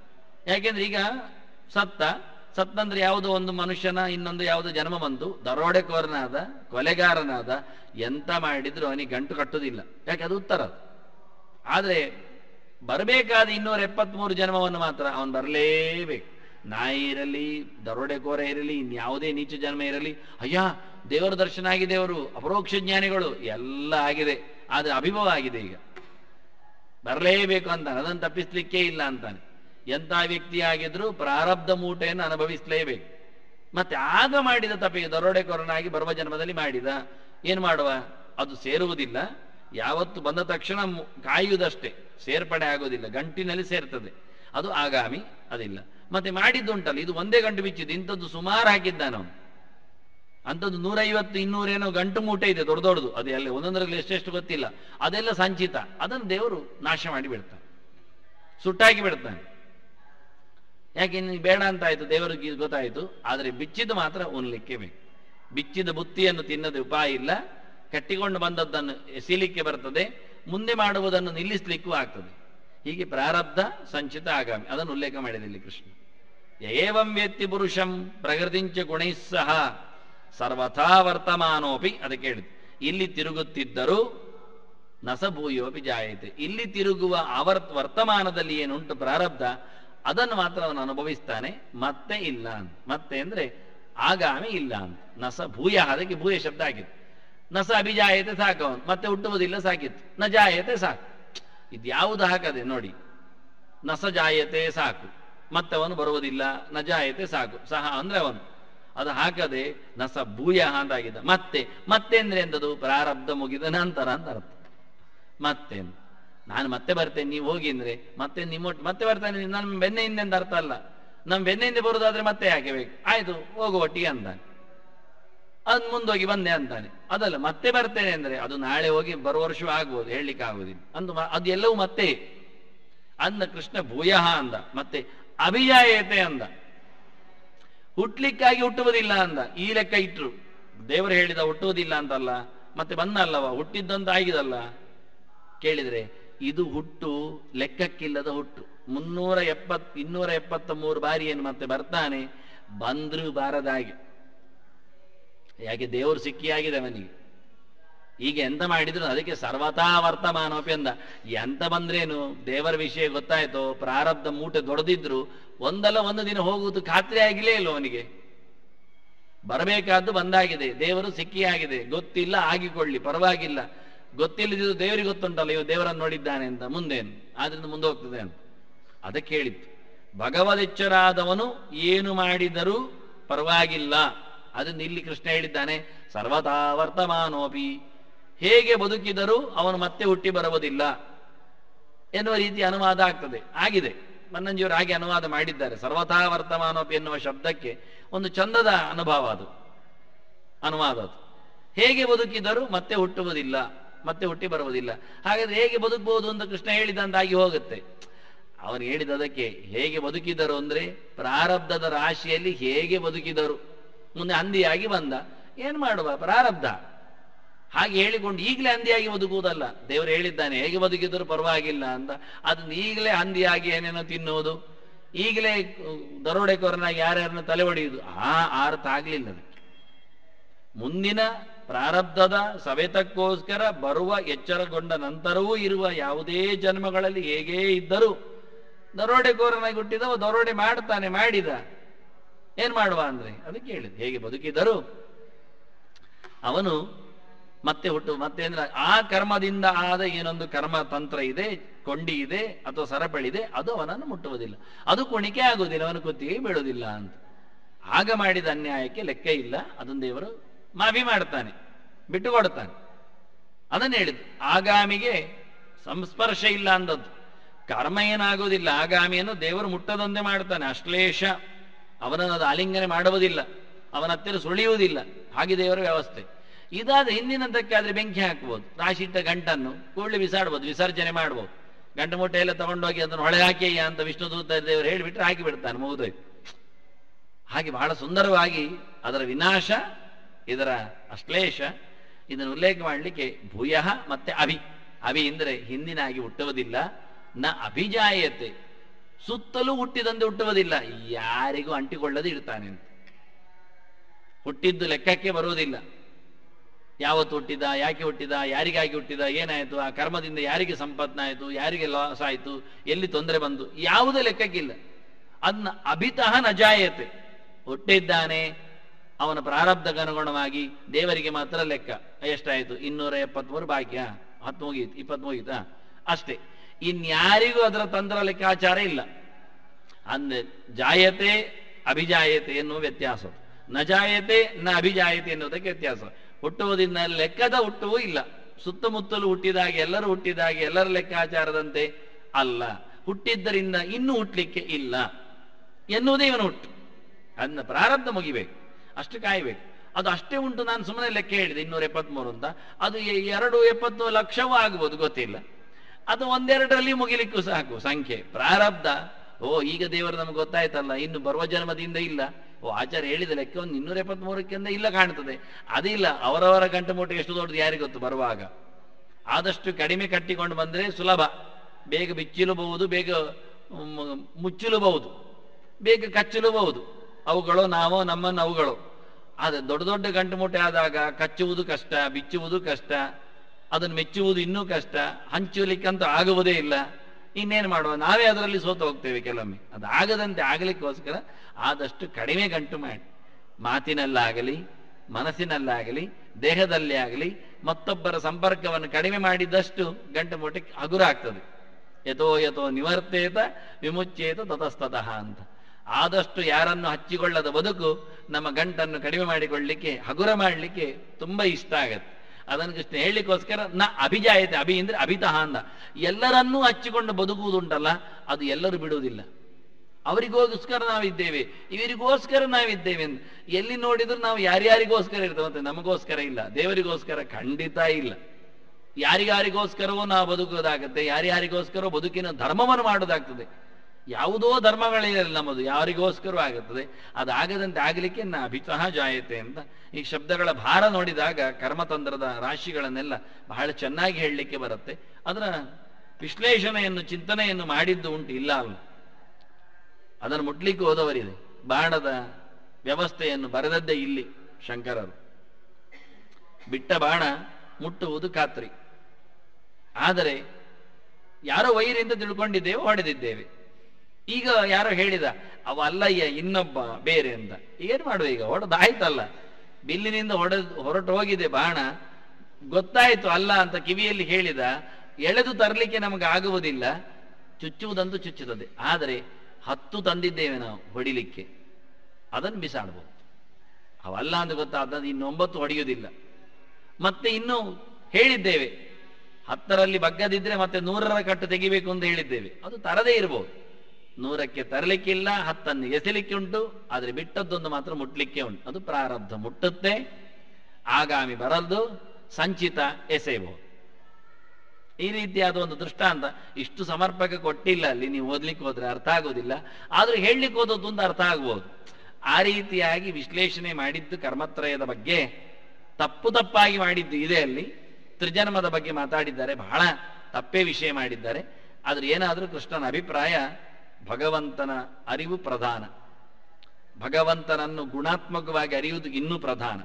ಯಾಕೆಂದ್ರೆ ಈಗ ಸತ್ತ ಸತ್ತಂದ್ರೆ ಯಾವುದೋ ಒಂದು ಮನುಷ್ಯನ ಇನ್ನೊಂದು ಯಾವುದೋ ಜನ್ಮ ಬಂತು ದರೋಡೆಕೋರನಾದ ಕೊಲೆಗಾರನಾದ ಎಂತ ಮಾಡಿದ್ರು ಅವನಿಗೆ ಗಂಟು ಕಟ್ಟುವುದಿಲ್ಲ ಯಾಕೆ ಅದು ಉತ್ತರ ಅದು. ಆದ್ರೆ ಬರಬೇಕಾದ ಇನ್ನೂರ ಎಪ್ಪತ್ಮೂರು ಜನ್ಮವನ್ನು ಮಾತ್ರ ಅವನು ಬರಲೇಬೇಕು ನಾಯಿ ಇರಲಿ ದರೋಡೆಕೋರ ಇರಲಿ ಇನ್ಯಾವುದೇ ನೀಚ ಜನ್ಮ ಇರಲಿ ಅಯ್ಯ ದೇವರ ದರ್ಶನ ಆಗಿದೆ ಅವರು ಅಪರೋಕ್ಷ ಜ್ಞಾನಿಗಳು ಎಲ್ಲ ಆಗಿದೆ ಆದ್ರೆ ಅಭಿಭವ ಆಗಿದೆ ಈಗ ಬರಲೇಬೇಕು ಅಂತಾನೆ ಅದನ್ನು ತಪ್ಪಿಸ್ಲಿಕ್ಕೇ ಇಲ್ಲ ಅಂತಾನೆ ಎಂಥ ವ್ಯಕ್ತಿ ಆಗಿದ್ರು ಪ್ರಾರಬ್ಧ ಮೂಟೆಯನ್ನು ಅನುಭವಿಸಲೇಬೇಕು ಮತ್ತೆ ಆಗ ಮಾಡಿದ ತಪ್ಪಿಗೆ ದರೋಡೆಕೋರನಾಗಿ ಬರುವ ಜನ್ಮದಲ್ಲಿ ಮಾಡಿದ ಏನ್ ಮಾಡುವ ಅದು ಸೇರುವುದಿಲ್ಲ ಯಾವತ್ತು ಬಂದ ತಕ್ಷಣ ಮು- ಕಾಯುವುದಷ್ಟೇ ಸೇರ್ಪಡೆ ಆಗೋದಿಲ್ಲ ಗಂಟಿನಲ್ಲಿ ಸೇರ್ತದೆ ಅದು ಆಗಾಮಿ ಅದಿಲ್ಲ ಮತ್ತೆ ಮಾಡಿದ್ದುಂಟಲ್ಲ ಇದು ಒಂದೇ ಗಂಟು ಬಿಚ್ಚಿದ್ದು ಇಂಥದ್ದು ಸುಮಾರು ಹಾಕಿದ್ದಾನ ಅವನು ಅಂಥದ್ದು ನೂರೈವತ್ತು ಇನ್ನೂರೇನೋ ಗಂಟು ಮೂಟೆ ಇದೆ ದೊಡ್ಡ ದೊಡ್ಡದು ಅದು ಎಲ್ಲ ಒಂದೊಂದರಲ್ಲಿ ಎಷ್ಟೆಷ್ಟು ಗೊತ್ತಿಲ್ಲ ಅದೆಲ್ಲ ಸಂಚಿತ ಅದನ್ನು ದೇವರು ನಾಶ ಮಾಡಿ ಬಿಡ್ತಾನೆ ಸುಟ್ಟಾಕಿ ಬಿಡ್ತಾನೆ ಯಾಕೆ ನಿನಗೆ ಬೇಡ ಅಂತ ಆಯ್ತು ದೇವರಿಗೆ ಗೊತ್ತಾಯ್ತು ಆದರೆ ಬಿಚ್ಚಿದ್ದು ಮಾತ್ರ ಉಣ್ಲಿಕ್ಕೆ ಬೇಕು ಬಿಚ್ಚಿದ ಬುತ್ತಿಯನ್ನು ತಿನ್ನದೆ ಉಪಾಯ ಇಲ್ಲ ಕಟ್ಟಿಕೊಂಡು ಬಂದದ್ದನ್ನು ಎಸೀಲಿಕ್ಕೆ ಬರ್ತದೆ ಮುಂದೆ ಮಾಡುವುದನ್ನು ನಿಲ್ಲಿಸಲಿಕ್ಕೂ ಆಗ್ತದೆ ಹೀಗೆ ಪ್ರಾರಬ್ಧ ಸಂಚಿತ ಆಗಾಮಿ ಅದನ್ನು ಉಲ್ಲೇಖ ಮಾಡಿದೆ ಇಲ್ಲಿ ಕೃಷ್ಣ ಏವಂ ವ್ಯಕ್ತಿ ಪುರುಷಂ ಪ್ರಕೃತಿಂಚ ಗುಣೈಃ ಸಹ ಸರ್ವಥಾ ವರ್ತಮಾನೋಪಿ ಅದಕ್ಕೆ ಹೇಳಿದ್ದು ಇಲ್ಲಿ ತಿರುಗುತ್ತಿದ್ದರೂ ನಸಭೂಯೋಪಿ ಜಾಯತೆ ಇಲ್ಲಿ ತಿರುಗುವ ಆವರ್ತ ವರ್ತಮಾನದಲ್ಲಿ ಏನುಂಟು ಪ್ರಾರಬ್ಧ ಅದನ್ನು ಮಾತ್ರ ಅವನು ಅನುಭವಿಸ್ತಾನೆ ಮತ್ತೆ ಇಲ್ಲ ಅಂತ ಮತ್ತೆ ಅಂದ್ರೆ ಆಗಾಮಿ ಇಲ್ಲ ಅಂತ ನಸ ಭೂಯ ಅದಕ್ಕೆ ಭೂಯ ಶಬ್ದ ಆಗಿತ್ತು ನಸ ಅಭಿಜಾಯತೆ ಸಾಕು ಅವನು ಮತ್ತೆ ಹುಟ್ಟುವುದಿಲ್ಲ ಸಾಕಿತ್ತು ನ ಜಾಯತೆ ಸಾಕು ಇದ್ಯಾವುದು ಹಾಕದೆ ನೋಡಿ ನಸ ಜಾಯತೆ ಸಾಕು ಮತ್ತೆ ಅವನು ಬರುವುದಿಲ್ಲ ನ ಜಾಯತೆ ಸಾಕು ಸಹ ಅಂದ್ರೆ ಅವನು ಅದು ಹಾಕದೆ ನಸ ಭೂಯ ಅಂತಾಗಿದ್ದ ಮತ್ತೆ ಮತ್ತೆ ಅಂದ್ರೆ ಎಂತದು ಪ್ರಾರಬ್ಧ ಮುಗಿದ ನಂತರ ಅಂತ ಅರ್ಥ ಮತ್ತೆ ಅಂತ. ನಾನು ಮತ್ತೆ ಬರ್ತೇನೆ ನೀವು ಹೋಗಿ ಅಂದ್ರೆ ಮತ್ತೆ ನಿಮ್ಮ ಮತ್ತೆ ಬರ್ತಾನೆ ನನ್ನ ಬೆನ್ನ ಹಿಂದೆ ಅಂತ ಅರ್ಥ ಅಲ್ಲ ನಮ್ಮ ಬೆನ್ನ ಹಿಂದೆ ಬರುದಾದ್ರೆ ಮತ್ತೆ ಯಾಕೆ ಬೇಕು ಆಯ್ತು ಹೋಗು ಒಟ್ಟಿಗೆ ಅಂತಾನೆ ಅದ್ ಮುಂದೋಗಿ ಬಂದೆ ಅಂತಾನೆ ಅದಲ್ಲ ಮತ್ತೆ ಬರ್ತೇನೆ ಅಂದ್ರೆ ಅದು ನಾಳೆ ಹೋಗಿ ಬರುವ ವರ್ಷ ಆಗ್ಬೋದು ಹೇಳಲಿಕ್ಕೆ ಆಗುದಿಲ್ಲ ಅಂದು ಮ- ಅದು ಎಲ್ಲವೂ ಮತ್ತೆ ಅಂದ ಕೃಷ್ಣ ಭೂಯಃ ಅಂದ ಮತ್ತೆ ಅಭಿಜಾಯತೆ ಅಂದ ಹುಟ್ಲಿಕ್ಕಾಗಿ ಹುಟ್ಟುವುದಿಲ್ಲ ಅಂದ ಈ ಲೆಕ್ಕ ಇಟ್ರು ದೇವರು ಹೇಳಿದ ಹುಟ್ಟುವುದಿಲ್ಲ ಅಂತಲ್ಲ ಮತ್ತೆ ಬಂದಲ್ಲವ ಹುಟ್ಟಿದ್ದಂತ ಆಗಿದಲ್ಲ ಕೇಳಿದ್ರೆ ಇದು ಹುಟ್ಟು ಲೆಕ್ಕಕ್ಕಿಲ್ಲದ ಹುಟ್ಟು ಮುನ್ನೂರ ಎಪ್ಪತ್ ಇನ್ನೂರ ಎಪ್ಪತ್ತ ಮೂರು ಬಾರಿ ಏನು ಮತ್ತೆ ಬರ್ತಾನೆ ಬಂದ್ರು ಬಾರದಾಗೆ ಯಾಕೆ ದೇವರು ಸಿಕ್ಕಿಯಾಗಿದೆ ಅವನಿಗೆ ಈಗ ಎಂತ ಮಾಡಿದ್ರು ಅದಕ್ಕೆ ಸರ್ವತಾ ವರ್ತಮಾನೋಪಿ ಅಂದ ಎಂತ ಬಂದ್ರೇನು ದೇವರ ವಿಷಯ ಗೊತ್ತಾಯ್ತೋ ಪ್ರಾರಬ್ಧ ಮೂಟೆ ದೊಡ್ದಿದ್ರು ಒಂದಲ್ಲ ಒಂದು ದಿನ ಹೋಗುವುದು ಖಾತ್ರಿ ಆಗಿಲೇ ಇಲ್ಲ ಅವನಿಗೆ ಬರಬೇಕಾದ್ದು ಬಂದಾಗಿದೆ ದೇವರು ಸಿಕ್ಕಿಯಾಗಿದೆ ಗೊತ್ತಿಲ್ಲ ಆಗಿಕೊಳ್ಳಿ ಪರವಾಗಿಲ್ಲ ಗೊತ್ತಿಲ್ಲದಿದ್ದು ದೇವರಿಗೆ ಗೊತ್ತುಂಟಲ್ಲ ಇವ ದೇವರನ್ನು ನೋಡಿದ್ದಾನೆ ಅಂತ ಮುಂದೇನು ಆದ್ರಿಂದ ಮುಂದೆ ಹೋಗ್ತದೆ ಅಂತ ಅದಕ್ಕೆ ಹೇಳಿತ್ತು ಭಗವದೆಚ್ಚರಾದವನು ಏನು ಮಾಡಿದರೂ ಪರವಾಗಿಲ್ಲ ಅದನ್ನು ಇಲ್ಲಿ ಕೃಷ್ಣ ಹೇಳಿದ್ದಾನೆ ಸರ್ವತಾ ವರ್ತಮಾನೋಪಿ ಹೇಗೆ ಬದುಕಿದರೂ ಅವನು ಮತ್ತೆ ಹುಟ್ಟಿ ಬರುವುದಿಲ್ಲ ಎನ್ನುವ ರೀತಿ ಅನುವಾದ ಆಗ್ತದೆ ಆಗಿದೆ ಮನ್ನಂಜಿಯವರು ಹಾಗೆ ಅನುವಾದ ಮಾಡಿದ್ದಾರೆ ಸರ್ವಥಾ ವರ್ತಮಾನೋಪಿ ಎನ್ನುವ ಶಬ್ದಕ್ಕೆ ಒಂದು ಚಂದದ ಅನುಭವ ಅದು ಅನುವಾದ ಅದು ಹೇಗೆ ಬದುಕಿದರೂ ಮತ್ತೆ ಹುಟ್ಟುವುದಿಲ್ಲ ಮತ್ತೆ ಹುಟ್ಟಿ ಬರುವುದಿಲ್ಲ ಹಾಗಾದ್ರೆ ಹೇಗೆ ಬದುಕಬಹುದು ಅಂತ ಕೃಷ್ಣ ಹೇಳಿದಂತಾಗಿ ಹೋಗುತ್ತೆ ಅವನು ಹೇಳಿದದಕ್ಕೆ ಹೇಗೆ ಬದುಕಿದರು ಅಂದ್ರೆ ಪ್ರಾರಬ್ಧದ ರಾಶಿಯಲ್ಲಿ ಹೇಗೆ ಬದುಕಿದರು ಮುಂದೆ ಹಂದಿಯಾಗಿ ಬಂದ ಏನ್ ಮಾಡುವ ಪ್ರಾರಬ್ಧ ಹಾಗೆ ಹೇಳಿಕೊಂಡು ಈಗಲೇ ಹಂದಿಯಾಗಿ ಬದುಕುವುದಲ್ಲ ದೇವರು ಹೇಳಿದ್ದಾನೆ ಹೇಗೆ ಬದುಕಿದರೂ ಪರವಾಗಿಲ್ಲ ಅಂತ ಅದನ್ನ ಈಗಲೇ ಹಂದಿಯಾಗಿ ಏನೇನೋ ತಿನ್ನುವುದು ಈಗಲೇ ದರೋಡೆಕೋರನಾಗಿ ಯಾರ್ಯಾರನ್ನ ತಲೆ ಹೊಡೆಯುವುದು ಆ ಅರ್ಥ ಆಗ್ಲಿಲ್ಲ ಅದಕ್ಕೆ ಮುಂದಿನ ಪ್ರಾರಬ್ಧದ ಸವೆತಕ್ಕೋಸ್ಕರ ಬರುವ ಎಚ್ಚರಗೊಂಡ ನಂತರವೂ ಇರುವ ಯಾವುದೇ ಜನ್ಮಗಳಲ್ಲಿ ಹೇಗೇ ಇದ್ದರೂ ದರೋಡೆಕೋರನಾಗಿ ಹುಟ್ಟಿದವ ದರೋಡೆ ಮಾಡ್ತಾನೆ ಮಾಡಿದ ಏನ್ ಮಾಡುವ ಅಂದ್ರೆ ಅದಕ್ಕೆ ಹೇಳಿದ ಹೇಗೆ ಬದುಕಿದರು ಅವನು ಮತ್ತೆ ಹುಟ್ಟು ಮತ್ತೆ ಅಂದ್ರೆ ಆ ಕರ್ಮದಿಂದ ಆದ ಏನೊಂದು ಕರ್ಮ ತಂತ್ರ ಇದೆ ಕೊಂಡಿ ಇದೆ ಅಥವಾ ಸರಪಳಿದೆ ಅದು ಅವನನ್ನು ಮುಟ್ಟುವುದಿಲ್ಲ ಅದು ಕುಣಿಕೆ ಆಗುವುದಿಲ್ಲ ಅವನ ಕುತ್ತಿಗೆ ಬೀಳುವುದಿಲ್ಲ ಅಂತ ಆಗ ಮಾಡಿದ ಅನ್ಯಾಯಕ್ಕೆ ಲೆಕ್ಕ ಇಲ್ಲ ಅದನ್ನು ದೇವರು ಮಾಫಿ ಮಾಡ್ತಾನೆ ಬಿಟ್ಟು ಕೊಡ್ತಾನೆ ಅದನ್ನು ಹೇಳಿದ್ದು ಆಗಾಮಿಗೆ ಸಂಸ್ಪರ್ಶ ಇಲ್ಲ ಅಂದದ್ದು ಕರ್ಮ ಏನಾಗುವುದಿಲ್ಲ ಆಗಾಮಿಯನ್ನು ದೇವರು ಮುಟ್ಟದಂತೆ ಮಾಡ್ತಾನೆ ಅಶ್ಲೇಷ ಅವನನ್ನು ಅದು ಆಲಿಂಗನೆ ಮಾಡುವುದಿಲ್ಲ ಅವನ ಹತ್ತಿರ ಸುಳಿಯುವುದಿಲ್ಲ ಹಾಗೆ ದೇವರ ವ್ಯವಸ್ಥೆ ಇದಾದ ಹಿಂದಿನದಕ್ಕೆ ಆದ್ರೆ ಬೆಂಕಿ ಹಾಕ್ಬೋದು ರಾಶಿ ಇಟ್ಟ ಗಂಟನ್ನು ಕೂಡಲೇ ಬಿಸಾಡ್ಬೋದು ವಿಸರ್ಜನೆ ಮಾಡ್ಬೋದು ಗಂಟು ಮುಟ್ಟೆ ಎಲ್ಲ ತಗೊಂಡೋಗಿ ಅದನ್ನು ಹೊಳೆ ಹಾಕಿಯ್ಯ ಅಂತ ವಿಷ್ಣು ದೂತ ದೇವರು ಹೇಳಿಬಿಟ್ರೆ ಹಾಕಿ ಬಿಡ್ತಾನೆ ಮುಗಿದೋಯ್ತು ಹಾಗೆ ಬಹಳ ಸುಂದರವಾಗಿ ಅದರ ವಿನಾಶ ಇದರ ಅಶ್ಲೇಷ ಇದನ್ನು ಉಲ್ಲೇಖ ಮಾಡಲಿಕ್ಕೆ ಭೂಯ ಮತ್ತೆ ಅಭಿ ಅಭಿ ಅಂದರೆ ಹಿಂದಿನಾಗಿ ಹುಟ್ಟುವುದಿಲ್ಲ ನ ಅಭಿಜಾಯತೆ ಸುತ್ತಲೂ ಹುಟ್ಟಿದಂತೆ ಹುಟ್ಟುವುದಿಲ್ಲ ಯಾರಿಗೂ ಅಂಟಿಕೊಳ್ಳದೆ ಇಡ್ತಾನೆ ಅಂತ ಹುಟ್ಟಿದ್ದು ಲೆಕ್ಕಕ್ಕೆ ಬರುವುದಿಲ್ಲ ಯಾವತ್ತು ಹುಟ್ಟಿದ ಯಾಕೆ ಹುಟ್ಟಿದ ಯಾರಿಗಾಗಿ ಹುಟ್ಟಿದ ಏನಾಯಿತು ಆ ಕರ್ಮದಿಂದ ಯಾರಿಗೆ ಸಂಪತ್ನಾಯಿತು ಯಾರಿಗೆ ಲಾಸ್ ಆಯಿತು ಎಲ್ಲಿ ತೊಂದರೆ ಬಂತು ಯಾವುದೇ ಲೆಕ್ಕಕ್ಕಿಲ್ಲ ಅದನ್ನ ಅಭಿತಃ ನಜಾಯತೆ ಹುಟ್ಟಿದ್ದಾನೆ ಅವನ ಪ್ರಾರಬ್ಧಕ್ಕೆ ಅನುಗುಣವಾಗಿ ದೇವರಿಗೆ ಮಾತ್ರ ಲೆಕ್ಕ ಎಷ್ಟಾಯಿತು ಇನ್ನೂರ ಎಪ್ಪತ್ಮೂರು ಬಾಕ್ಯ ಹತ್ತು ಮುಗೀತು ಇಪ್ಪತ್ತು ಮುಗೀತಾ ಅಷ್ಟೇ ಇನ್ಯಾರಿಗೂ ಅದರ ತಂತ್ರ ಲೆಕ್ಕಾಚಾರ ಇಲ್ಲ ಅಂದ್ರೆ ಜಾಯತೆ ಅಭಿಜಾಯತೆ ಎನ್ನುವ ವ್ಯತ್ಯಾಸ ನ ಜಾಯತೆ ನ ಅಭಿಜಾಯತೆ ಎನ್ನುವುದಕ್ಕೆ ವ್ಯತ್ಯಾಸ ಹುಟ್ಟುವುದರಿಂದ ಲೆಕ್ಕದ ಹುಟ್ಟುವು ಇಲ್ಲ ಸುತ್ತಮುತ್ತಲು ಹುಟ್ಟಿದಾಗೆ ಎಲ್ಲರೂ ಹುಟ್ಟಿದಾಗೆ ಎಲ್ಲರ ಲೆಕ್ಕಾಚಾರದಂತೆ ಅಲ್ಲ ಹುಟ್ಟಿದ್ದರಿಂದ ಇನ್ನೂ ಹುಟ್ಟಲಿಕ್ಕೆ ಇಲ್ಲ ಎನ್ನುವುದೇ ಇವನು ಹುಟ್ಟು ಅದನ್ನ ಪ್ರಾರಬ್ಧ ಮುಗಿಬೇಕು ಅಷ್ಟು ಕಾಯಬೇಕು ಅದು ಅಷ್ಟೇ ಉಂಟು ನಾನು ಸುಮ್ಮನೆ ಲೆಕ್ಕ ಹೇಳಿದೆ ಇನ್ನೂರ ಎಪ್ಪತ್ಮೂರು ಅಂತ ಅದು ಎ- ಎರಡು ಎಪ್ಪತ್ಮೂರು ಲಕ್ಷವೂ ಆಗ್ಬೋದು ಗೊತ್ತಿಲ್ಲ ಅದು ಒಂದೆರಡರಲ್ಲಿ ಮುಗಿಲಿಕ್ಕೂ ಸಾಕು ಸಂಖ್ಯೆ ಪ್ರಾರಬ್ಧ ಓ ಈಗ ದೇವರು ನಮ್ಗೆ ಗೊತ್ತಾಯ್ತಲ್ಲ ಇನ್ನು ಬರುವ ಜನ್ಮದಿಂದ ಇಲ್ಲ ಓ ಆಚಾರ್ಯ ಹೇಳಿದ ಲೆಕ್ಕ ಒಂದು ಇನ್ನೂರ ಎಪ್ಪತ್ಮೂರಕ್ಕಿಂತ ಇಲ್ಲ ಕಾಣ್ತದೆ ಅದಿಲ್ಲ ಅವರವರ ಗಂಟು ಎಷ್ಟು ದೊಡ್ಡದು ಯಾರಿಗೆ ಗೊತ್ತು ಬರುವಾಗ ಆದಷ್ಟು ಕಡಿಮೆ ಕಟ್ಟಿಕೊಂಡು ಬಂದ್ರೆ ಸುಲಭ ಬೇಗ ಬಿಚ್ಚಿಲಬಹುದು ಬೇಗ ಮ್, ಮುಚ್ಚಲಬಹುದು ಬೇಗ ಕಚ್ಚಲಬಹುದು ಅವುಗಳು ನಾವೋ ನಮ್ಮನ್ನು ಅವುಗಳು ಆದರೆ ದೊಡ್ಡ ದೊಡ್ಡ ಗಂಟು ಮೂಟೆ ಆದಾಗ ಕಚ್ಚುವುದು ಕಷ್ಟ ಬಿಚ್ಚುವುದು ಕಷ್ಟ ಅದನ್ನು ಮೆಚ್ಚುವುದು ಇನ್ನೂ ಕಷ್ಟ ಹಂಚಲಿಕ್ಕಂತೂ ಆಗುವುದೇ ಇಲ್ಲ ಇನ್ನೇನು ಮಾಡುವ ನಾವೇ ಅದರಲ್ಲಿ ಸೋತು ಹೋಗ್ತೇವೆ ಕೆಲವೊಮ್ಮೆ ಅದು ಆಗದಂತೆ ಆಗಲಿಕ್ಕೋಸ್ಕರ ಆದಷ್ಟು ಕಡಿಮೆ ಗಂಟು ಮಾಡಿ ಮಾತಿನಲ್ಲಾಗಲಿ ಮನಸ್ಸಿನಲ್ಲಾಗಲಿ ದೇಹದಲ್ಲಿ ಆಗಲಿ ಮತ್ತೊಬ್ಬರ ಸಂಪರ್ಕವನ್ನು ಕಡಿಮೆ ಮಾಡಿದಷ್ಟು ಗಂಟು ಮೂಟೆ ಹಗುರ ಆಗ್ತದೆ ಯಥೋ ಯಥೋ ನಿವರ್ತೇತ ವಿಮುಚ್ಚೇತ ತತಸ್ತತಃ ಅಂತ ಆದಷ್ಟು ಯಾರನ್ನು ಹಚ್ಚಿಕೊಳ್ಳದ ಬದುಕು ನಮ್ಮ ಗಂಟನ್ನು ಕಡಿಮೆ ಮಾಡಿಕೊಳ್ಳಿಕ್ಕೆ ಹಗುರ ಮಾಡಲಿಕ್ಕೆ ತುಂಬಾ ಇಷ್ಟ ಆಗತ್ತೆ ಅದನ್ನು ಕೃಷ್ಣ ಹೇಳಲಿಕ್ಕೋಸ್ಕರ ನ ಅಭಿಜಾಯತೆ ಅಭಿ ಅಂದ್ರೆ ಅಭಿತಃ ಅಂದ ಎಲ್ಲರನ್ನೂ ಹಚ್ಚಿಕೊಂಡು ಬದುಕುವುದುಂಟಲ್ಲ ಅದು ಎಲ್ಲರೂ ಬಿಡುವುದಿಲ್ಲ ಅವರಿಗೋಸ್ಕರ ನಾವಿದ್ದೇವೆ ಇವರಿಗೋಸ್ಕರ ನಾವಿದ್ದೇವೆ ಅಂತ ಎಲ್ಲಿ ನೋಡಿದ್ರು ನಾವು ಯಾರ್ಯಾರಿಗೋಸ್ಕರ ಇರ್ತೇವೆ ಮತ್ತೆ ನಮಗೋಸ್ಕರ ಇಲ್ಲ ದೇವರಿಗೋಸ್ಕರ ಖಂಡಿತ ಇಲ್ಲ ಯಾರಿಗಾರಿಗೋಸ್ಕರವೂ ನಾವು ಬದುಕುವುದಾಗತ್ತೆ ಯಾರ್ಯಾರಿಗೋಸ್ಕರ ಬದುಕಿನ ಧರ್ಮವನ್ನು ಮಾಡುವುದಾಗ್ತದೆ ಯಾವುದೋ ಧರ್ಮಗಳಿಲ್ಲ ನಮ್ಮದು ಯಾರಿಗೋಸ್ಕರ ಆಗುತ್ತದೆ ಅದಾಗದಂತೆ ಆಗಲಿಕ್ಕೆ ನಾ ಅಭಿತಃ ಜಾಯತೆ ಅಂತ ಈ ಶಬ್ದಗಳ ಭಾರ ನೋಡಿದಾಗ ಕರ್ಮತಂತ್ರದ ರಾಶಿಗಳನ್ನೆಲ್ಲ ಬಹಳ ಚೆನ್ನಾಗಿ ಹೇಳಲಿಕ್ಕೆ ಬರುತ್ತೆ ಅದರ ವಿಶ್ಲೇಷಣೆಯನ್ನು ಚಿಂತನೆಯನ್ನು ಮಾಡಿದ್ದು ಉಂಟು ಇಲ್ಲ ಅಲ್ಲ ಅದನ್ನು ಮುಟ್ಲಿಕ್ಕೆ ಹೋದವರಿದೆ ಬಾಣದ ವ್ಯವಸ್ಥೆಯನ್ನು ಬರೆದದ್ದೇ ಇಲ್ಲಿ ಶಂಕರರು ಬಿಟ್ಟ ಬಾಣ ಮುಟ್ಟುವುದು ಖಾತ್ರಿ ಆದರೆ ಯಾರೋ ವೈರಿಂದ ತಿಳ್ಕೊಂಡಿದ್ದೇವೆ ಹೊಡೆದಿದ್ದೇವೆ ಈಗ ಯಾರೋ ಹೇಳಿದ ಅವ ಅಲ್ಲಯ್ಯ ಇನ್ನೊಬ್ಬ ಬೇರೆ ಅಂತ ಏನ್ ಮಾಡುವ ಈಗ ಹೊಡೆದಾಯ್ತಲ್ಲ ಬಿಲ್ಲಿನಿಂದ ಹೊಡೆದು ಹೊರಟು ಹೋಗಿದೆ ಬಾಣ ಗೊತ್ತಾಯ್ತು ಅಲ್ಲ ಅಂತ ಕಿವಿಯಲ್ಲಿ ಹೇಳಿದ ಎಳೆದು ತರಲಿಕ್ಕೆ ನಮಗೆ ಆಗುವುದಿಲ್ಲ ಚುಚ್ಚುವುದಂತೂ ಚುಚ್ಚುತ್ತದೆ ಆದರೆ ಹತ್ತು ತಂದಿದ್ದೇವೆ ನಾವು ಹೊಡಿಲಿಕ್ಕೆ ಅದನ್ನು ಬಿಸಾಡ್ಬೋದು ಅವಲ್ಲ ಅಂತ ಗೊತ್ತಾದ ಇನ್ನೊಂಬತ್ತು ಹೊಡೆಯುವುದಿಲ್ಲ ಮತ್ತೆ ಇನ್ನು ಹೇಳಿದ್ದೇವೆ ಹತ್ತರಲ್ಲಿ ಬಗ್ಗದಿದ್ರೆ ಮತ್ತೆ ನೂರರ ಕಟ್ಟು ತೆಗಿಬೇಕು ಅಂತ ಹೇಳಿದ್ದೇವೆ ಅದು ತರದೇ ಇರಬಹುದು ನೂರಕ್ಕೆ ತರಲಿಕ್ಕಿಲ್ಲ ಹತ್ತನ್ನು ಎಸಲಿಕ್ಕೆ ಉಂಟು ಆದರೆ ಬಿಟ್ಟದ್ದೊಂದು ಮಾತ್ರ ಮುಟ್ಲಿಕ್ಕೆ ಉಂಟು ಅದು ಪ್ರಾರಬ್ಧ ಮುಟ್ಟುತ್ತೆ ಆಗಾಮಿ ಬರಲ್ದು ಸಂಚಿತ ಎಸೆಯಬಹುದು ಈ ರೀತಿಯಾದ ಒಂದು ದೃಷ್ಟಾಂತ ಇಷ್ಟು ಸಮರ್ಪಕ ಕೊಟ್ಟಿಲ್ಲ ಅಲ್ಲಿ ನೀವು ಓದ್ಲಿಕ್ಕೆ ಹೋದ್ರೆ ಅರ್ಥ ಆಗೋದಿಲ್ಲ ಆದ್ರೂ ಹೇಳಲಿಕ್ಕೆ ಹೋದದ್ದು ಒಂದು ಅರ್ಥ ಆಗ್ಬೋದು ಆ ರೀತಿಯಾಗಿ ವಿಶ್ಲೇಷಣೆ ಮಾಡಿದ್ದು ಕರ್ಮತ್ರಯದ ಬಗ್ಗೆ ತಪ್ಪು ತಪ್ಪಾಗಿ ಮಾಡಿದ್ದು ಇದೆ ಅಲ್ಲಿ ತ್ರಿಜನ್ಮದ ಬಗ್ಗೆ ಮಾತಾಡಿದ್ದಾರೆ ಬಹಳ ತಪ್ಪೇ ವಿಷಯ ಮಾಡಿದ್ದಾರೆ ಆದ್ರೆ ಏನಾದರೂ ಕೃಷ್ಣನ ಅಭಿಪ್ರಾಯ ಭಗವಂತನ ಅರಿವು ಪ್ರಧಾನ ಭಗವಂತನನ್ನು ಗುಣಾತ್ಮಕವಾಗಿ ಅರಿಯುವುದು ಇನ್ನೂ ಪ್ರಧಾನ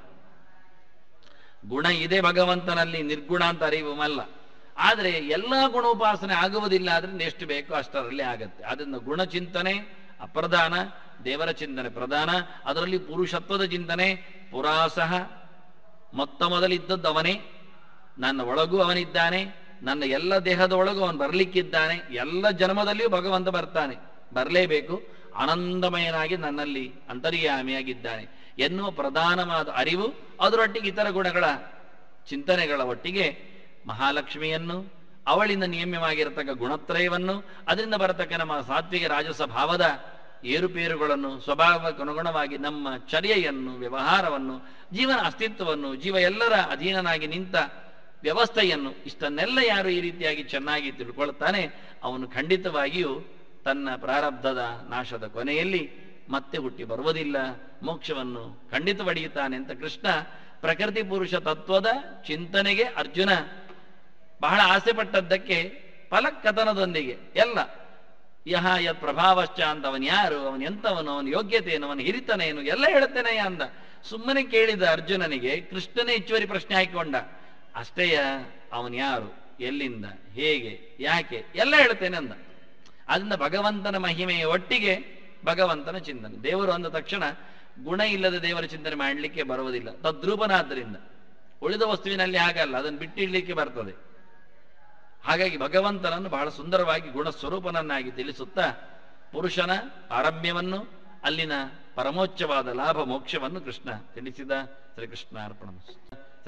ಗುಣ ಇದೆ ಭಗವಂತನಲ್ಲಿ ನಿರ್ಗುಣ ಅಂತ ಅರಿವಲ್ಲ ಆದರೆ ಎಲ್ಲ ಗುಣೋಪಾಸನೆ ಆಗುವುದಿಲ್ಲ ಆದ್ರೆ ಎಷ್ಟು ಬೇಕೋ ಅಷ್ಟರಲ್ಲಿ ಆಗತ್ತೆ ಅದರಿಂದ ಗುಣಚಿಂತನೆ ಅಪ್ರಧಾನ ದೇವರ ಚಿಂತನೆ ಪ್ರಧಾನ ಅದರಲ್ಲಿ ಪುರುಷತ್ವದ ಚಿಂತನೆ ಪುರಾಸಹ ಮೊತ್ತ ಮೊದಲಿದ್ದದ್ದು ಅವನೇ ನನ್ನ ಒಳಗೂ ಅವನಿದ್ದಾನೆ ನನ್ನ ಎಲ್ಲ ದೇಹದ ಒಳಗೂ ಅವನು ಬರ್ಲಿಕ್ಕಿದ್ದಾನೆ ಎಲ್ಲ ಜನ್ಮದಲ್ಲಿಯೂ ಭಗವಂತ ಬರ್ತಾನೆ ಬರಲೇಬೇಕು ಆನಂದಮಯನಾಗಿ ನನ್ನಲ್ಲಿ ಅಂತರ್ಯಾಮಿಯಾಗಿದ್ದಾನೆ ಎನ್ನುವ ಪ್ರಧಾನವಾದ ಅರಿವು ಅದರೊಟ್ಟಿಗೆ ಇತರ ಗುಣಗಳ ಚಿಂತನೆಗಳ ಒಟ್ಟಿಗೆ ಮಹಾಲಕ್ಷ್ಮಿಯನ್ನು ಅವಳಿಂದ ನಿಯಮ್ಯವಾಗಿರತಕ್ಕ ಗುಣತ್ರಯವನ್ನು ಅದರಿಂದ ಬರತಕ್ಕ ನಮ್ಮ ಸಾತ್ವಿಕ ರಾಜಸ ಭಾವದ ಏರುಪೇರುಗಳನ್ನು ಸ್ವಭಾವಕ್ಕನುಗುಣವಾಗಿ ನಮ್ಮ ಚರ್ಯೆಯನ್ನು ವ್ಯವಹಾರವನ್ನು ಜೀವನ ಅಸ್ತಿತ್ವವನ್ನು ಜೀವ ಎಲ್ಲರ ಅಧೀನನಾಗಿ ನಿಂತ ವ್ಯವಸ್ಥೆಯನ್ನು ಇಷ್ಟನ್ನೆಲ್ಲ ಯಾರು ಈ ರೀತಿಯಾಗಿ ಚೆನ್ನಾಗಿ ತಿಳ್ಕೊಳ್ತಾನೆ ಅವನು ಖಂಡಿತವಾಗಿಯೂ ತನ್ನ ಪ್ರಾರಬ್ಧದ ನಾಶದ ಕೊನೆಯಲ್ಲಿ ಮತ್ತೆ ಹುಟ್ಟಿ ಬರುವುದಿಲ್ಲ ಮೋಕ್ಷವನ್ನು ಖಂಡಿತ ಪಡೆಯುತ್ತಾನೆ ಅಂತ ಕೃಷ್ಣ ಪ್ರಕೃತಿ ಪುರುಷ ತತ್ವದ ಚಿಂತನೆಗೆ ಅರ್ಜುನ ಬಹಳ ಆಸೆ ಪಟ್ಟದ್ದಕ್ಕೆ ಫಲಕಥನದೊಂದಿಗೆ ಎಲ್ಲ ಯಹ ಯತ್ ಪ್ರಭಾವಶ್ಚ ಅಂತ ಅವನು ಯಾರು ಅವನು ಎಂತವನು ಅವನ ಯೋಗ್ಯತೆ ಏನು ಅವನ ಹಿರಿತನ ಏನು ಎಲ್ಲ ಹೇಳ್ತೇನೆಯ ಅಂದ ಸುಮ್ಮನೆ ಕೇಳಿದ ಅರ್ಜುನನಿಗೆ ಕೃಷ್ಣನೇ ಇಚ್ಚುವರಿ ಪ್ರಶ್ನೆ ಹಾಕಿಕೊಂಡ ಅಷ್ಟೇಯ ಅವನು ಯಾರು ಎಲ್ಲಿಂದ ಹೇಗೆ ಯಾಕೆ ಎಲ್ಲ ಹೇಳ್ತೇನೆ ಅಂದ ಅದರಿಂದ ಭಗವಂತನ ಮಹಿಮೆಯ ಒಟ್ಟಿಗೆ ಭಗವಂತನ ಚಿಂತನೆ ದೇವರು ಅಂದ ತಕ್ಷಣ ಗುಣ ಇಲ್ಲದ ದೇವರ ಚಿಂತನೆ ಮಾಡಲಿಕ್ಕೆ ಬರುವುದಿಲ್ಲ ತದ್ರೂಪನಾದ್ದರಿಂದ ಉಳಿದ ವಸ್ತುವಿನಲ್ಲಿ ಹಾಗಲ್ಲ ಅದನ್ನು ಬಿಟ್ಟಿಡ್ಲಿಕ್ಕೆ ಬರ್ತದೆ ಹಾಗಾಗಿ ಭಗವಂತನನ್ನು ಬಹಳ ಸುಂದರವಾಗಿ ಗುಣ ಸ್ವರೂಪನನ್ನಾಗಿ ತಿಳಿಸುತ್ತಾ ಪುರುಷನ ಪಾರಮ್ಯವನ್ನು ಅಲ್ಲಿನ ಪರಮೋಚ್ಚವಾದ ಲಾಭ ಮೋಕ್ಷವನ್ನು ಕೃಷ್ಣ ತಿಳಿಸಿದ ಶ್ರೀಕೃಷ್ಣಾರ್ಪಣಮಸ್ತು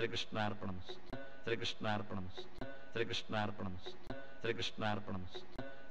ಶ್ರೀಕೃಷ್ಣಾರ್ಪಣಮಸ್ತು ಶ್ರೀಕೃಷ್ಣಾರ್ಪಣಮಸ್ತು ಶ್ರೀಕೃಷ್ಣಾರ್ಪಣಮಸ್ತು ಶ್ರೀಕೃಷ್ಣಾರ್ಪಣಮಸ್ತು